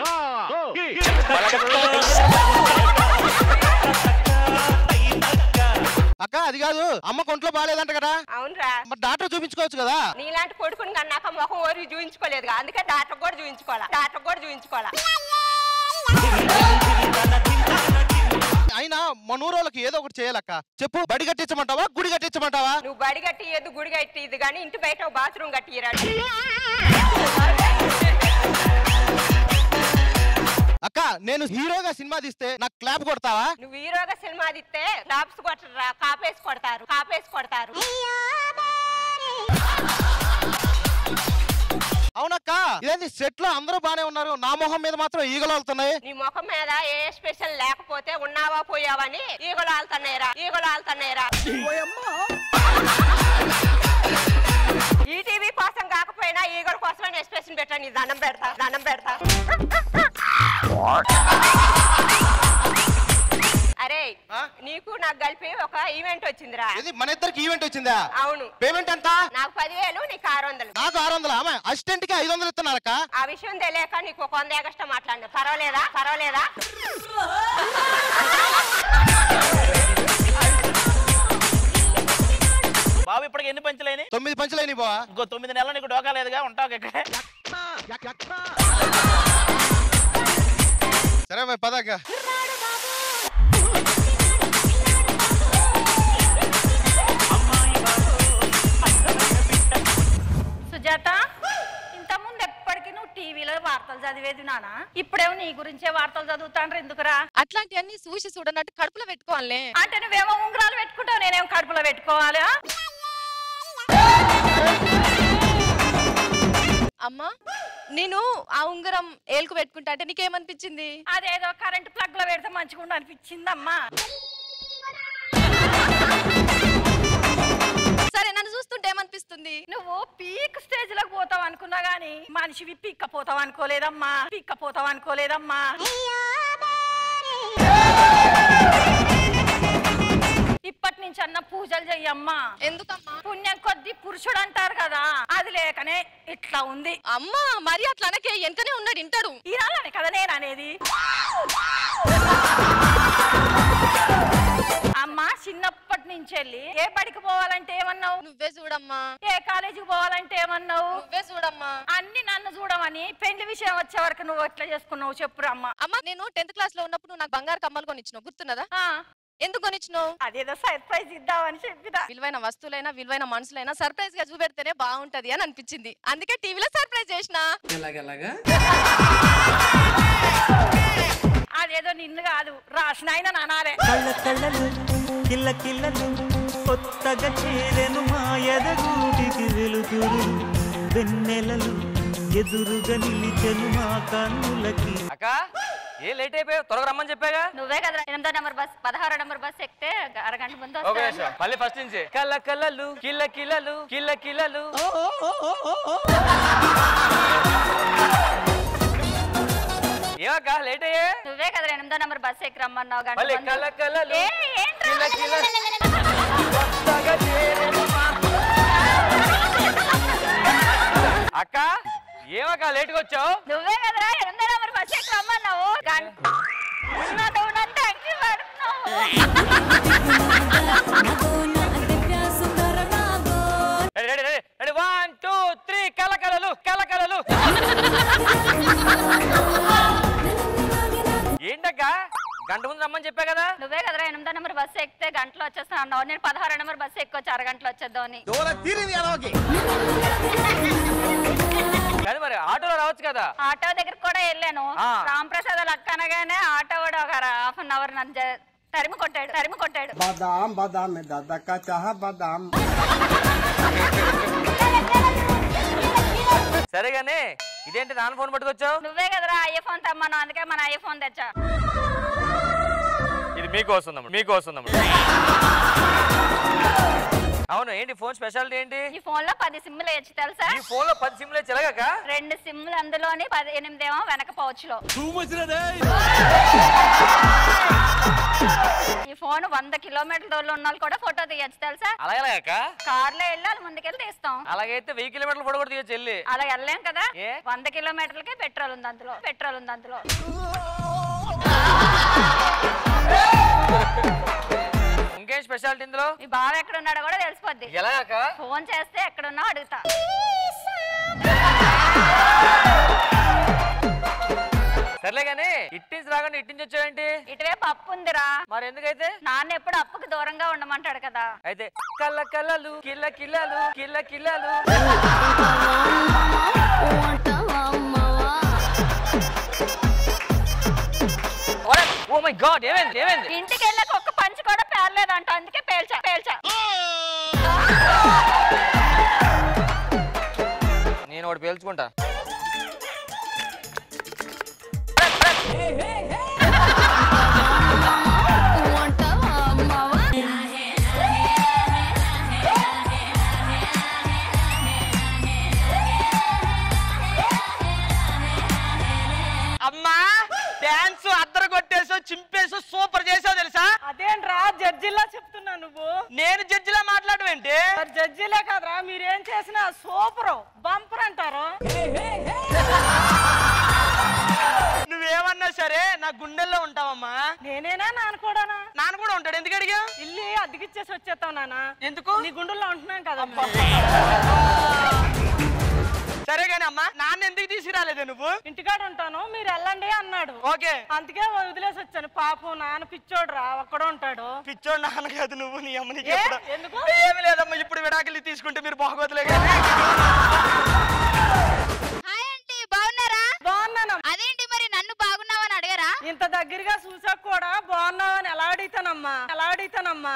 K: అక్క అది కాదు అమ్మ కొంట్లో బాగాలేదంట కదా
E: అవునరా
K: మరి డాక్టర్ చూపించుకోవచ్చు కదా
E: నీలాంటి కొడుకుని కన్నాక ముఖం ఓరి చూయించుకోలేదు అందుకే డాక్టర్ కూడా చూయించుకోవాలా డాక్టర్ కూడా చూయించుకోవాలా
K: అయినా మన ఊరోళ్ళకి ఏదో ఒకటి చేయాలక్క చెప్పు బడి కట్టించమంటావా గుడి కట్టించమంటావా
E: నువ్వు బడి కట్టి ఏది గుడి కట్టి ఇది కానీ ఇంటి బయట బాత్రూమ్ కట్టిరా
K: అక్క నేను హీరోగా సినిమా తీస్తే నాకు క్లాప్ కొడతావా
E: నువ్వు హీరోగా సినిమా తీస్తే క్లాప్స్ కొట్టరా కాపేసి కొడతారు కాపేసి కొడతారు
K: అవునక్క ఇదేంటి సెట్ లో అందరూ బానే ఉన్నారు నా మొహం మీద మాత్రం ఈగలు వెళ్తున్నాయి
E: నీ ముఖం మీద ఏ స్పెషల్ లేకపోతే ఉన్నావా పోయావని ఈగలు ఆలుతున్నాయిరా ఈగలు ఆలుతున్నాయిరా ఈటీవీ కోసం కాకపోయినా ఈగల కోసమే ఎక్స్ప్రెషన్ పెట్టా నీ దండం పెడతా దండం పెడతా అరే నీకు నాకు కలిపి ఒక ఈవెంట్ వచ్చిందిరా
K: ఇది మన ఇద్దరికి ఈవెంట్ వచ్చిందా
E: అవును
K: పేమెంట్ ఎంత
E: నాకు పదివేలు నీకు ఆరు వందలు
K: నాకు ఆరు వందలు ఆమె అసిస్టెంట్ కి ఐదు వందలు ఇస్తున్నారక్క
E: ఆ విషయం తెలియక నీకు ఒక వంద ఎగస్ట్రా మాట్లాడినా పర్వాలేదా పర్వాలేదా
C: బాబు ఇప్పటికి ఎన్ని పంచులైన
K: తొమ్మిది పంచులైన బావా
C: ఇంకో తొమ్మిది నెలలు నీకు డోకా లేదుగా ఉంటావు ఇక్కడే
K: సరే మరి పదాక
J: సుజాత ఇంతకుముందు ఎప్పటికీ నువ్వు టీవీలో వార్తలు చదివేది నానా ఇప్పుడేమో నీ గురించే వార్తలు చదువుతాండ్రు ఎందుకురా
M: అట్లాంటివన్నీ చూసి చూడనట్టు కడుపులో పెట్టుకోవాలే
J: అంటే నువ్వేమో ఉంగరాలు పెట్టుకుంటావు నేనేమో కడుపులో పెట్టుకోవాలా
M: అమ్మా నేను ఆ ఉంగరం ఏలుకు పెట్టుకుంటా అంటే నీకేమనిపించింది
J: అదేదో కరెంట్ ప్లగ్ లో పెడితే మంచిగా అనిపించిందమ్మా
M: సరే నన్ను చూస్తుంటే ఏమనిపిస్తుంది
J: నువ్వు పీక్ స్టేజ్ లకు పోతావు అనుకున్నా గానీ మనిషివి పిక్క పోతావు అనుకోలేదమ్మా పిక్క పోతావు అనుకోలేదమ్మా ఇప్పటి నుంచి అన్న పూజలు చెయ్యమ్మా
M: ఎందుకమ్మా
J: పుణ్యం కొద్ది పురుషుడు అంటారు కదా అది లేకనే ఇట్లా ఉంది
M: అమ్మా మరి అట్లా అనకే వెనకనే ఉన్నాడు ఇంటాడు
J: ఈనాలని కదా నేను అనేది అమ్మా చిన్నప్పటి నుంచి వెళ్ళి ఏ బడికి పోవాలంటే ఏమన్నావు
M: నువ్వే చూడమ్మా
J: ఏ కాలేజీకి పోవాలంటే ఏమన్నావు
M: నువ్వే చూడమ్మా
J: అన్ని నన్ను చూడమని పెళ్లి విషయం వచ్చే వరకు నువ్వు ఎట్లా చేసుకున్నావు చెప్పురా అమ్మా
M: అమ్మా నేను టెన్త్ క్లాస్ లో ఉన్నప్పుడు నువ్వు నాకు బంగారు కమ్మలు కొనిచ్చినావు గుర్తున్నదా ఎందుకు కొనిచ్చినావు
J: అదేదో సర్ప్రైజ్ ఇద్దామని చెప్పినా
M: విలువైన వస్తువులైనా విలువైన మనుషులైనా సర్ప్రైజ్ గా చూపెడితేనే బాగుంటది అని అనిపించింది అందుకే టీవీలో సర్ప్రైజ్ చేసిన
S: ఎలాగెలాగా
J: అదేదో నిన్ను కాదు రాసిన ఆయన నానాలే
H: కళ్ళ కళ్ళలు కిల్ల కిల్లలు కొత్తగా చేరెను మా ఎదగూటికి వెలుతురు వెన్నెలలు ఎదురుగా నిలిచెను మా కన్నులకి
D: అక్క ఏ లేట్ అయిపోయావు త్వరగా రమ్మని చెప్పాగా
J: నువ్వే కదా ఎనిమిదో నెంబర్ బస్ పదహారో నెంబర్ బస్ ఎక్కితే అరగంట ముందు
D: ఓకే
J: వస్తా
D: మళ్ళీ ఫస్ట్ నుంచి కళ్ళ కళ్ళలు కిల్ల కిల్లలు కిల్ల కిల్లలు ఏమక్క లేట్ అయ్యే
J: నువ్వే కదా ఎనిమిదో నెంబర్ బస్ ఎక్కి రమ్మన్నావు గంట
D: మళ్ళీ
J: ముందు.
D: కళ్ళ కళ్ళలు
J: ఏ, ఏంట్రా?
D: కిల్ల కిల్లలు కొత్తగా చేరెను మా- అక్క ఏమక్క లేట్గా వచ్చావు
J: నువ్వే కదరా ఎనిమిదో నెంబర్ బస్ ఎక్కి రమ్మన్నావు గంట ఉన్నట్టు ఉన్నట్టు ఎక్కి
D: ready ready ready ready one two three కలకలలు కలకలలు ఏంటక్క గంట ముందు రమ్మని చెప్పా కదా
J: నువ్వే కదరా ఎనిమిదో నెంబర్ బస్ ఎక్కితే గంటలో వచ్చేస్తా అన్నావు నేను పదహారో నెంబర్ బస్ ఎక్కొచ్చి అరగంటలో వచ్చేద్దామని
D: కానీ మరి ఆటోలో రావచ్చు కదా
J: ఆటో దగ్గరికి కూడా వెళ్ళాను
D: ఆ.
J: రాంప్రసాద్ వాళ్ళ అక్క అనగానే ఆటో కూడా ఒక హాఫ్ అన్ అవర్ నన్ను జ- తరిమి కొట్టాడు తరిమి కొట్టాడు
F: बादाम बादाम में दादा का चाह बादाम
D: సరే గానీ ఇదేంటి నాన్న ఫోన్ పట్టుకొచ్చావు
J: నువ్వే కదరా ఐఫోన్ తెమ్మను అందుకే మన ఐఫోన్ తెచ్చా
D: ఇది మీకోసం తమ్ముడు మీకోసం తమ్ముడు అవును ఏంటి ఫోన్ స్పెషాలిటీ ఏంటి
J: ఈ ఫోన్ లో పది సిమ్లు వేయచ్చు తెలుసా
D: ఈ ఫోన్ లో పది సిమ్లు చెలగాక
J: రెండు సిమ్లు అందులోని పది ఎనిమిదేమో వెనక పౌచ్ లో ఈ ఫోన్ వంద కిలోమీటర్ల దూరంలో ఉన్న వాళ్ళు కూడా ఫోటో తీయచ్చు తెలుసా
D: అలాగేలాగక్క
J: కార్ లో వెళ్ళి వాళ్ళ ముందుకెళ్ళి తీస్తాం
D: అలాగైతే వెయ్యి కిలోమీటర్లు ఫోటో కూడా తీయచ్చు వెళ్ళి
J: అలా వెళ్ళలేం కదా
D: ఏ?
J: వంద కిలోమీటర్లకి పెట్రోల్ ఉంది అందులో పెట్రోల్ ఉంది అందులో
D: ఇంకేం స్పెషాలిటీ ఇందులో
J: మీ బావ ఎక్కడ ఉన్నాడో కూడా తెలిసిపోద్ది
D: ఎలాగక్క
J: ఫోన్ చేస్తే ఎక్కడున్నా అడుగుతా
D: సర్లే గానీ ఇట్టించి రాకుండా ఇట్టించి వచ్చావేంటి
J: ఇటువైపు అప్పు ఉందిరా
D: మరి ఎందుకైతే
J: నాన్న ఎప్పుడు అప్పుకి దూరంగా ఉండమంటాడు కదా
D: అయితే కళ్ళ కళ్ళలు కిల్ల కిల్లలు కిల్ల కిల్లలు ఓ మై గాడ్ ఏమైంది ఏమైంది
J: ఇంటికి వెళ్ళాక ఒక్క పంచి కూడా పేర్లేదంట అందుకే పేల్చా పేల్చా
D: నేను ఒకటి పేల్చుకుంటా
O: అమ్మా డాన్స్ అద్దరు కొట్టేసో చింపేసో సూపర్ చేసావు తెలుసా
T: అదేంట్రా జడ్జిలా చెప్తున్నా నువ్వు
O: నేను జడ్జిలా మాట్లాడడం ఏంటి
T: మరి జడ్జిలే కదరా మీరేం చేసినా సూపర్ బంపర్ అంటారు
O: నువ్వేమన్నా సరే నా గుండెల్లో ఉంటావమ్మా
T: నేనేనా నాన్న కూడానా
O: నాన్న కూడా ఉంటాడు ఎందుకు అడిగా
T: ఇల్లు అద్దెకిచ్చేసి వచ్చేస్తావు నాన్న
O: ఎందుకు
T: నీ గుండెల్లో ఉంటున్నాం కదా
O: సరే గాని అమ్మా నాన్న ఎందుకు తీసుకురాలేదే నువ్వు
T: ఇంటికాడ ఉంటాను మీరు వెళ్ళండి అన్నాడు
O: ఓకే
T: అందుకే వదిలేసి వచ్చాను పాపం నాన్న పిచ్చోడు రా ఒక్కడే ఉంటాడు
O: పిచ్చోడు నాన్న కాదు నువ్వు నీ అమ్మ నీకు
T: ఏ?
O: ఎప్పుడు-
T: ఎందుకు?
O: ఏమి లేదమ్మా ఇప్పుడు విడాకులు తీసుకుంటే మీరు బాగోతులే కానీ
J: బాగున్నారా
T: బాగున్నాను
J: అదేంటి మరి నన్ను బాగున్నావని అడగరా
T: ఇంత దగ్గరగా చూసాక కూడా బాగున్నావని ఎలా అడుగుతానమ్మా ఎలా అడుగుతానమ్మా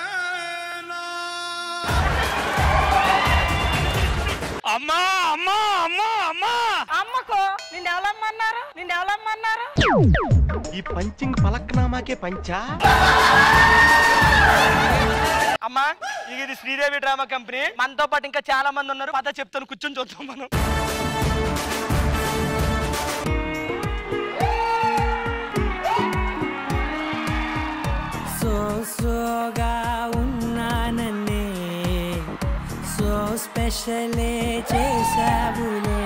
G: అమ్మా అమ్మా అమ్మా అమ్మా
T: అమ్మకో నిన్ను ఎవరమ్మన్నారు నిన్ను ఎవరమ్మన్నారు
K: ఈ పంచింగ్ పలక్నామాకే పంచా
O: అమ్మా ఇక ఇది శ్రీదేవి డ్రామా కంపెనీ మనతో పాటు ఇంకా చాలా మంది ఉన్నారు పద చెప్తాను కూర్చొని చూద్దాం మనం
V: సో సోగా ఉన్నానన్నే సో స్పెషలే చేసావులే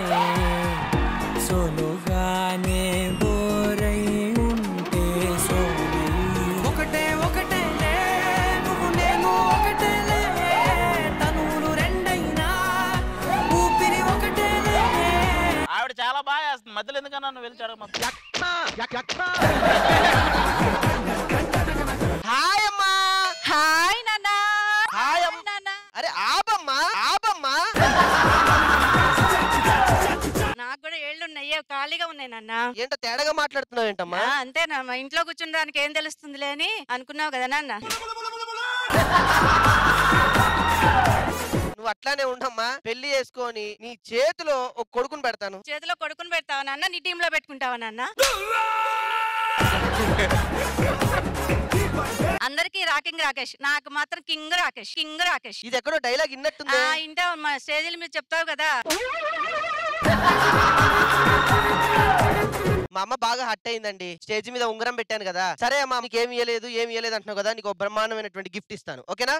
V: సోలోగానే బోరై ఉంటే సోలై ఒకటే ఒకటేలే నువ్వు నేను ఒకటేలే తనువులు రెండైనా ఊపిరి ఒకటేలే
C: ఆవిడ చాలా బాగా చేస్తుంది మధ్యలో ఎందుకన్నా నువ్వు వెళ్ళి చెడగ
K: హాయ్ అమ్మా
T: హాయ్ నాన్న
K: హాయ్ అమ్మ అరే ఆపమ్మా ఆపమ్మా
S: నాకు కూడా ఏళ్ళు ఉన్నాయి ఖాళీగా ఉన్నాయి నాన్న
K: ఏంటో తేడాగా మాట్లాడుతున్నావు ఏంటమ్మా
S: ఆ, అంతేనా మా ఇంట్లో కూర్చుండడానికి ఏం తెలుస్తుందిలే అని అనుకున్నావు కదా నాన్న
K: నువ్వు అట్లానే ఉండమ్మా పెళ్లి చేసుకొని నీ చేతిలో ఒక కొడుకుని పెడతాను
S: చేతిలో కొడుకుని పెడతావా నాన్న నీ టీంలో పెట్టుకుంటావా నాన్న అందరికి రాకింగ్ రాకేష్ నాకు మాత్రం కింగ్ రాకేష్ కింగ్ రాకేష్
K: ఇది ఎక్కడో డైలాగ్ ఇన్నట్టుంది
S: ఆ ఇంటా మా స్టేజీల మీద చెప్తావు కదా
K: మా అమ్మ బాగా హట్ అయిందండి స్టేజ్ మీద ఉంగరం పెట్టాను కదా సరే అమ్మా నీకు ఏమి ఇయ్యలేదు ఏమి ఇయ్యలేదు అంటున్నావు కదా నీకు ఒక బ్రహ్మాండమైనటువంటి గిఫ్ట్ ఇస్తాను ఓకేనా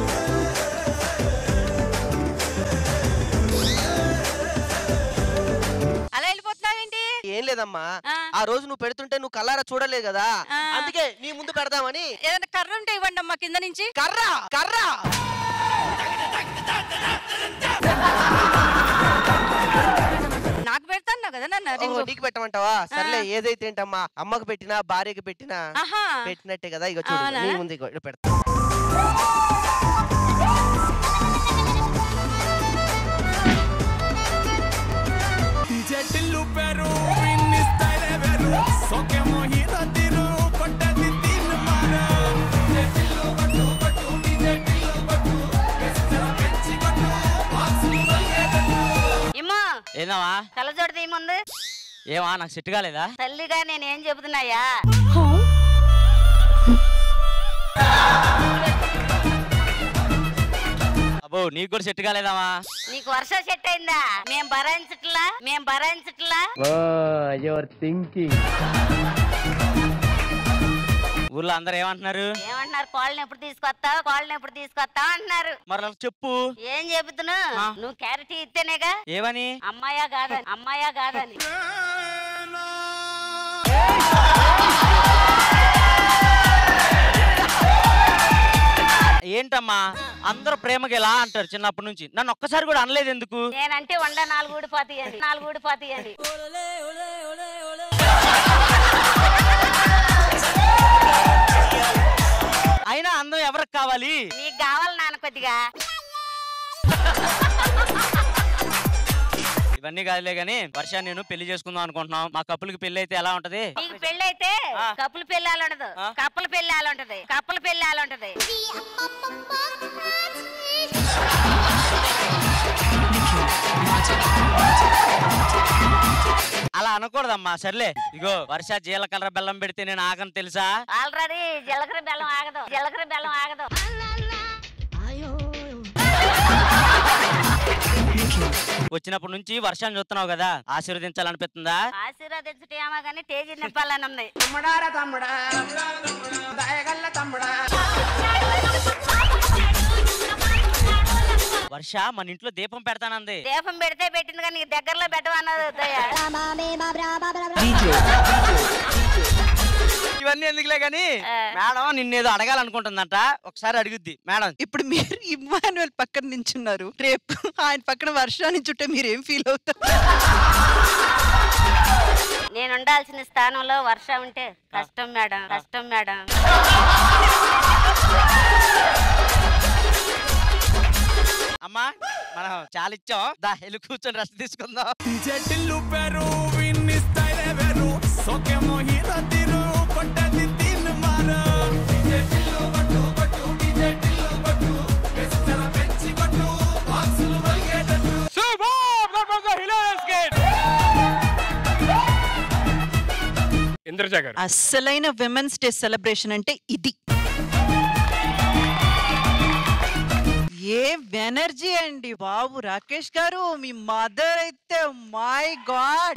S: అలా వెళ్ళిపోతున్నావేంటి
K: ఏం లేదమ్మా ఆ రోజు నువ్వు పెడుతుంటే నువ్వు కల్లారా చూడలేదు కదా
S: ఆ.
K: అందుకే నీ ముందు పెడదామని
S: ఏదైనా కర్ర ఉంటే ఇవ్వండి అమ్మా కింద నుంచి
K: కర్ర కర్ర
S: నాకు పెడతాను కదా నాన్న
K: ఓహో,
S: రింగు
K: నీకు పెట్టమంటావా సర్లే ఏదైతే ఏంటమ్మా అమ్మకు పెట్టినా భార్యకి పెట్టినా
S: ఆహా.
K: పెట్టినట్టే కదా ఇక చూడు
S: అవునా?
K: నీ ముందు ఇగో ఇక్కడ పెడతా
B: DJ Tillu Peru, Winnie style Veru, so que mojito tiro, corta di tin mara.
D: ఏందమ్మా
I: కళ్ళజోడు తీ ముందు
D: ఏమా నాకు సెట్ కాలేదా
I: తల్లిగా నేను ఏం చెబుతున్నాయా
D: అబ్బో నీకు కూడా సెట్ కాలేదమ్మా
I: నీకు వర్షం సెట్ అయిందా మేం భరాయించట్లా మేం భరాయించట్లా
D: యువర్ థింకింగ్ ఊర్లో అందరు ఏమంటున్నారు
I: ఏమంటున్నారు కోళ్ళని ఎప్పుడు తీసుకొస్తావు కోళ్ళని ఎప్పుడు తీసుకొస్తావు అంటున్నారు
D: మరి వాళ్ళకి చెప్పు
I: ఏం చెబుతున్నా నువ్వు క్యారెట్ ఇస్తేనేగా
D: ఏమని
I: అమ్మాయా కాదని అమ్మాయా కాదని
D: ఏంటమ్మా అందరూ ప్రేమకి ఎలా అంటారు చిన్నప్పటి నుంచి నన్ను ఒక్కసారి కూడా అనలేదు ఎందుకు
I: నేనంటే వండ నాలుగు ఊడిపోతాయి అని నాలుగు ఊడిపోతాయి అని
D: అయినా అందం ఎవరికి కావాలి
I: నీకు కావాలి నాన్న కొద్దిగా
D: ఇవన్నీ కాదులే గానీ వర్ష నేను పెళ్లి చేసుకుందాం అనుకుంటున్నాం మా కప్పులకి పెళ్లి అయితే ఎలా ఉంటది
I: నీకు పెళ్ళి అయితే కప్పులు పెళ్ళాలి ఉండదు కప్పలు పెళ్ళాలి ఉంటది కప్పలు పెళ్ళాలి ఉంటది
D: అలా అనకూడదమ్మా సర్లే ఇగో వర్ష జీలకర్ర బెల్లం పెడితే నేను ఆగను తెలుసా
I: ఆల్రెడీ జీలకర్ర బెల్లం ఆగదు జీలకర్ర బెల్లం ఆగదు
D: వచ్చినప్పటి నుంచి వర్షాన్ని చూస్తున్నావు కదా ఆశీర్వదించాలనిపిస్తుందా
I: ఆశీర్వాదించటం ఏమో కానీ తేజీ నింపాలని ఉంది
D: వర్ష మన ఇంట్లో దీపం పెడతానంది
I: దీపం పెడితే పెట్టింది కానీ నీకు దగ్గరలో పెట్టమన్నది వద్దయ్యా.
D: ఇవన్నీ ఎందుకులే గానీ మేడం నిన్నేదో అడగాలనుకుంటుందంట ఒకసారి అడుగుద్ది మేడం
N: ఇప్పుడు మీరు ఇమ్మానువల్ పక్కన నించున్నారు రేపు ఆయన పక్కన వర్షాన్ని చుట్టే మీరు ఏం ఫీల్ అవుతారు
I: నేను ఉండాల్సిన స్థానంలో వర్ష ఉంటే కష్టం మేడం కష్టం మేడం
D: అమ్మా మనం చాలా ఇచ్చాం దా వెళ్ళి కూర్చొని రెస్ట్ తీసుకుందాం
B: చెట్టిల్లు పెరు విన్ని స్టైలే వేరు సోకే మోహిత తిరు కొట్టది తిన్ మారు చెట్టిల్లు కొట్టు కొట్టు చెట్టిల్లు కొట్టు పెచ్చర పెంచి కొట్టు బాక్సులు వలిగేటట్టు
A: ఇంద్రజ గారు
N: అస్సలైన విమెన్స్ డే సెలబ్రేషన్ అంటే ఇది ఏ ఎనర్జీ అండి బాబు రాకేష్ గారు మీ మదర్ అయితే మై గాడ్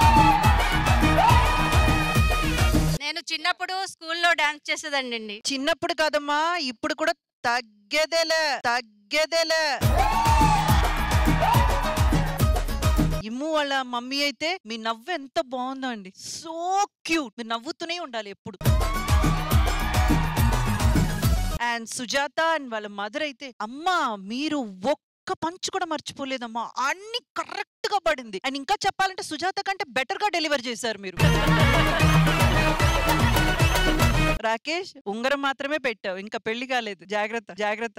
S: నేను చిన్నప్పుడు స్కూల్లో డాన్స్ చేసేదండి
N: చిన్నప్పుడు కాదమ్మా ఇప్పుడు కూడా తగ్గేదేలే తగ్గేదేలే ఇమ్ము వాళ్ళ మమ్మీ అయితే మీ నవ్వు ఎంత బాగుందో అండి సో క్యూట్ మీరు నవ్వుతూనే ఉండాలి ఎప్పుడు అండ్ సుజాత అండ్ వాళ్ళ మదర్ అయితే అమ్మా మీరు ఒక్క పంచ్ కూడా మర్చిపోలేదమ్మా అన్ని కరెక్ట్ గా పడింది అండ్ ఇంకా చెప్పాలంటే సుజాత కంటే బెటర్ గా డెలివర్ చేశారు మీరు రాకేష్ ఉంగరం మాత్రమే పెట్టావు ఇంకా పెళ్లి కాలేదు జాగ్రత్త జాగ్రత్త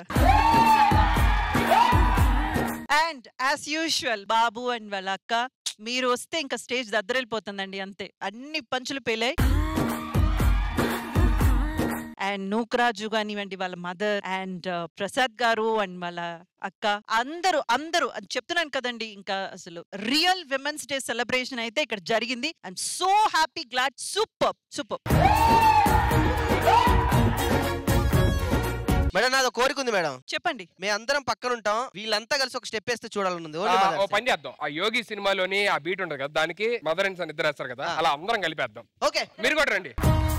N: అండ్ యాజ్ యూజువల్ బాబు అండ్ వాళ్ళ అక్క మీరు వస్తే ఇంకా స్టేజ్ దద్దరెళ్ళిపోతుందండి అంతే అన్ని పంచులు పేలాయి అండ్ నూకరాజు కానివ్వండి వాళ్ళ మదర్ అండ్ ప్రసాద్ గారు అండ్ వాళ్ళ అక్క అందరూ అందరూ అని చెప్తున్నాను కదండి ఇంకా అసలు రియల్ విమెన్స్ డే సెలబ్రేషన్ అయితే ఇక్కడ జరిగింది I'm so happy glad super super
K: madam నాది ఒక కోరిక ఉంది మేడం
N: చెప్పండి
K: మేము అందరం పక్కన ఉంటాం వీళ్ళంతా కలిసి ఒక స్టెప్ వేస్తే చూడాలనుంది
A: ఆ,
K: ఓన్లీ
A: ఓ
K: మదర్స్.
A: పని చేద్దాం ఆ యోగి సినిమాలోని ఆ బీట్ ఉంటది కదా దానికి మదర్ అండ్ సన్ ఇద్దరు వేస్తారు కదా అలా అందరం కలిపేద్దాం
K: ఓకే
A: మీరు కూడా రండి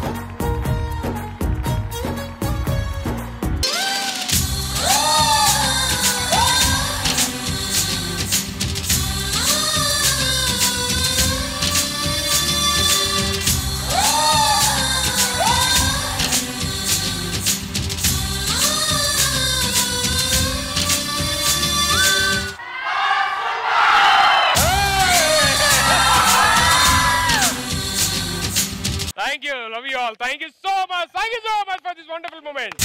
A: thank you love you all thank you so much thank you so much for this wonderful moment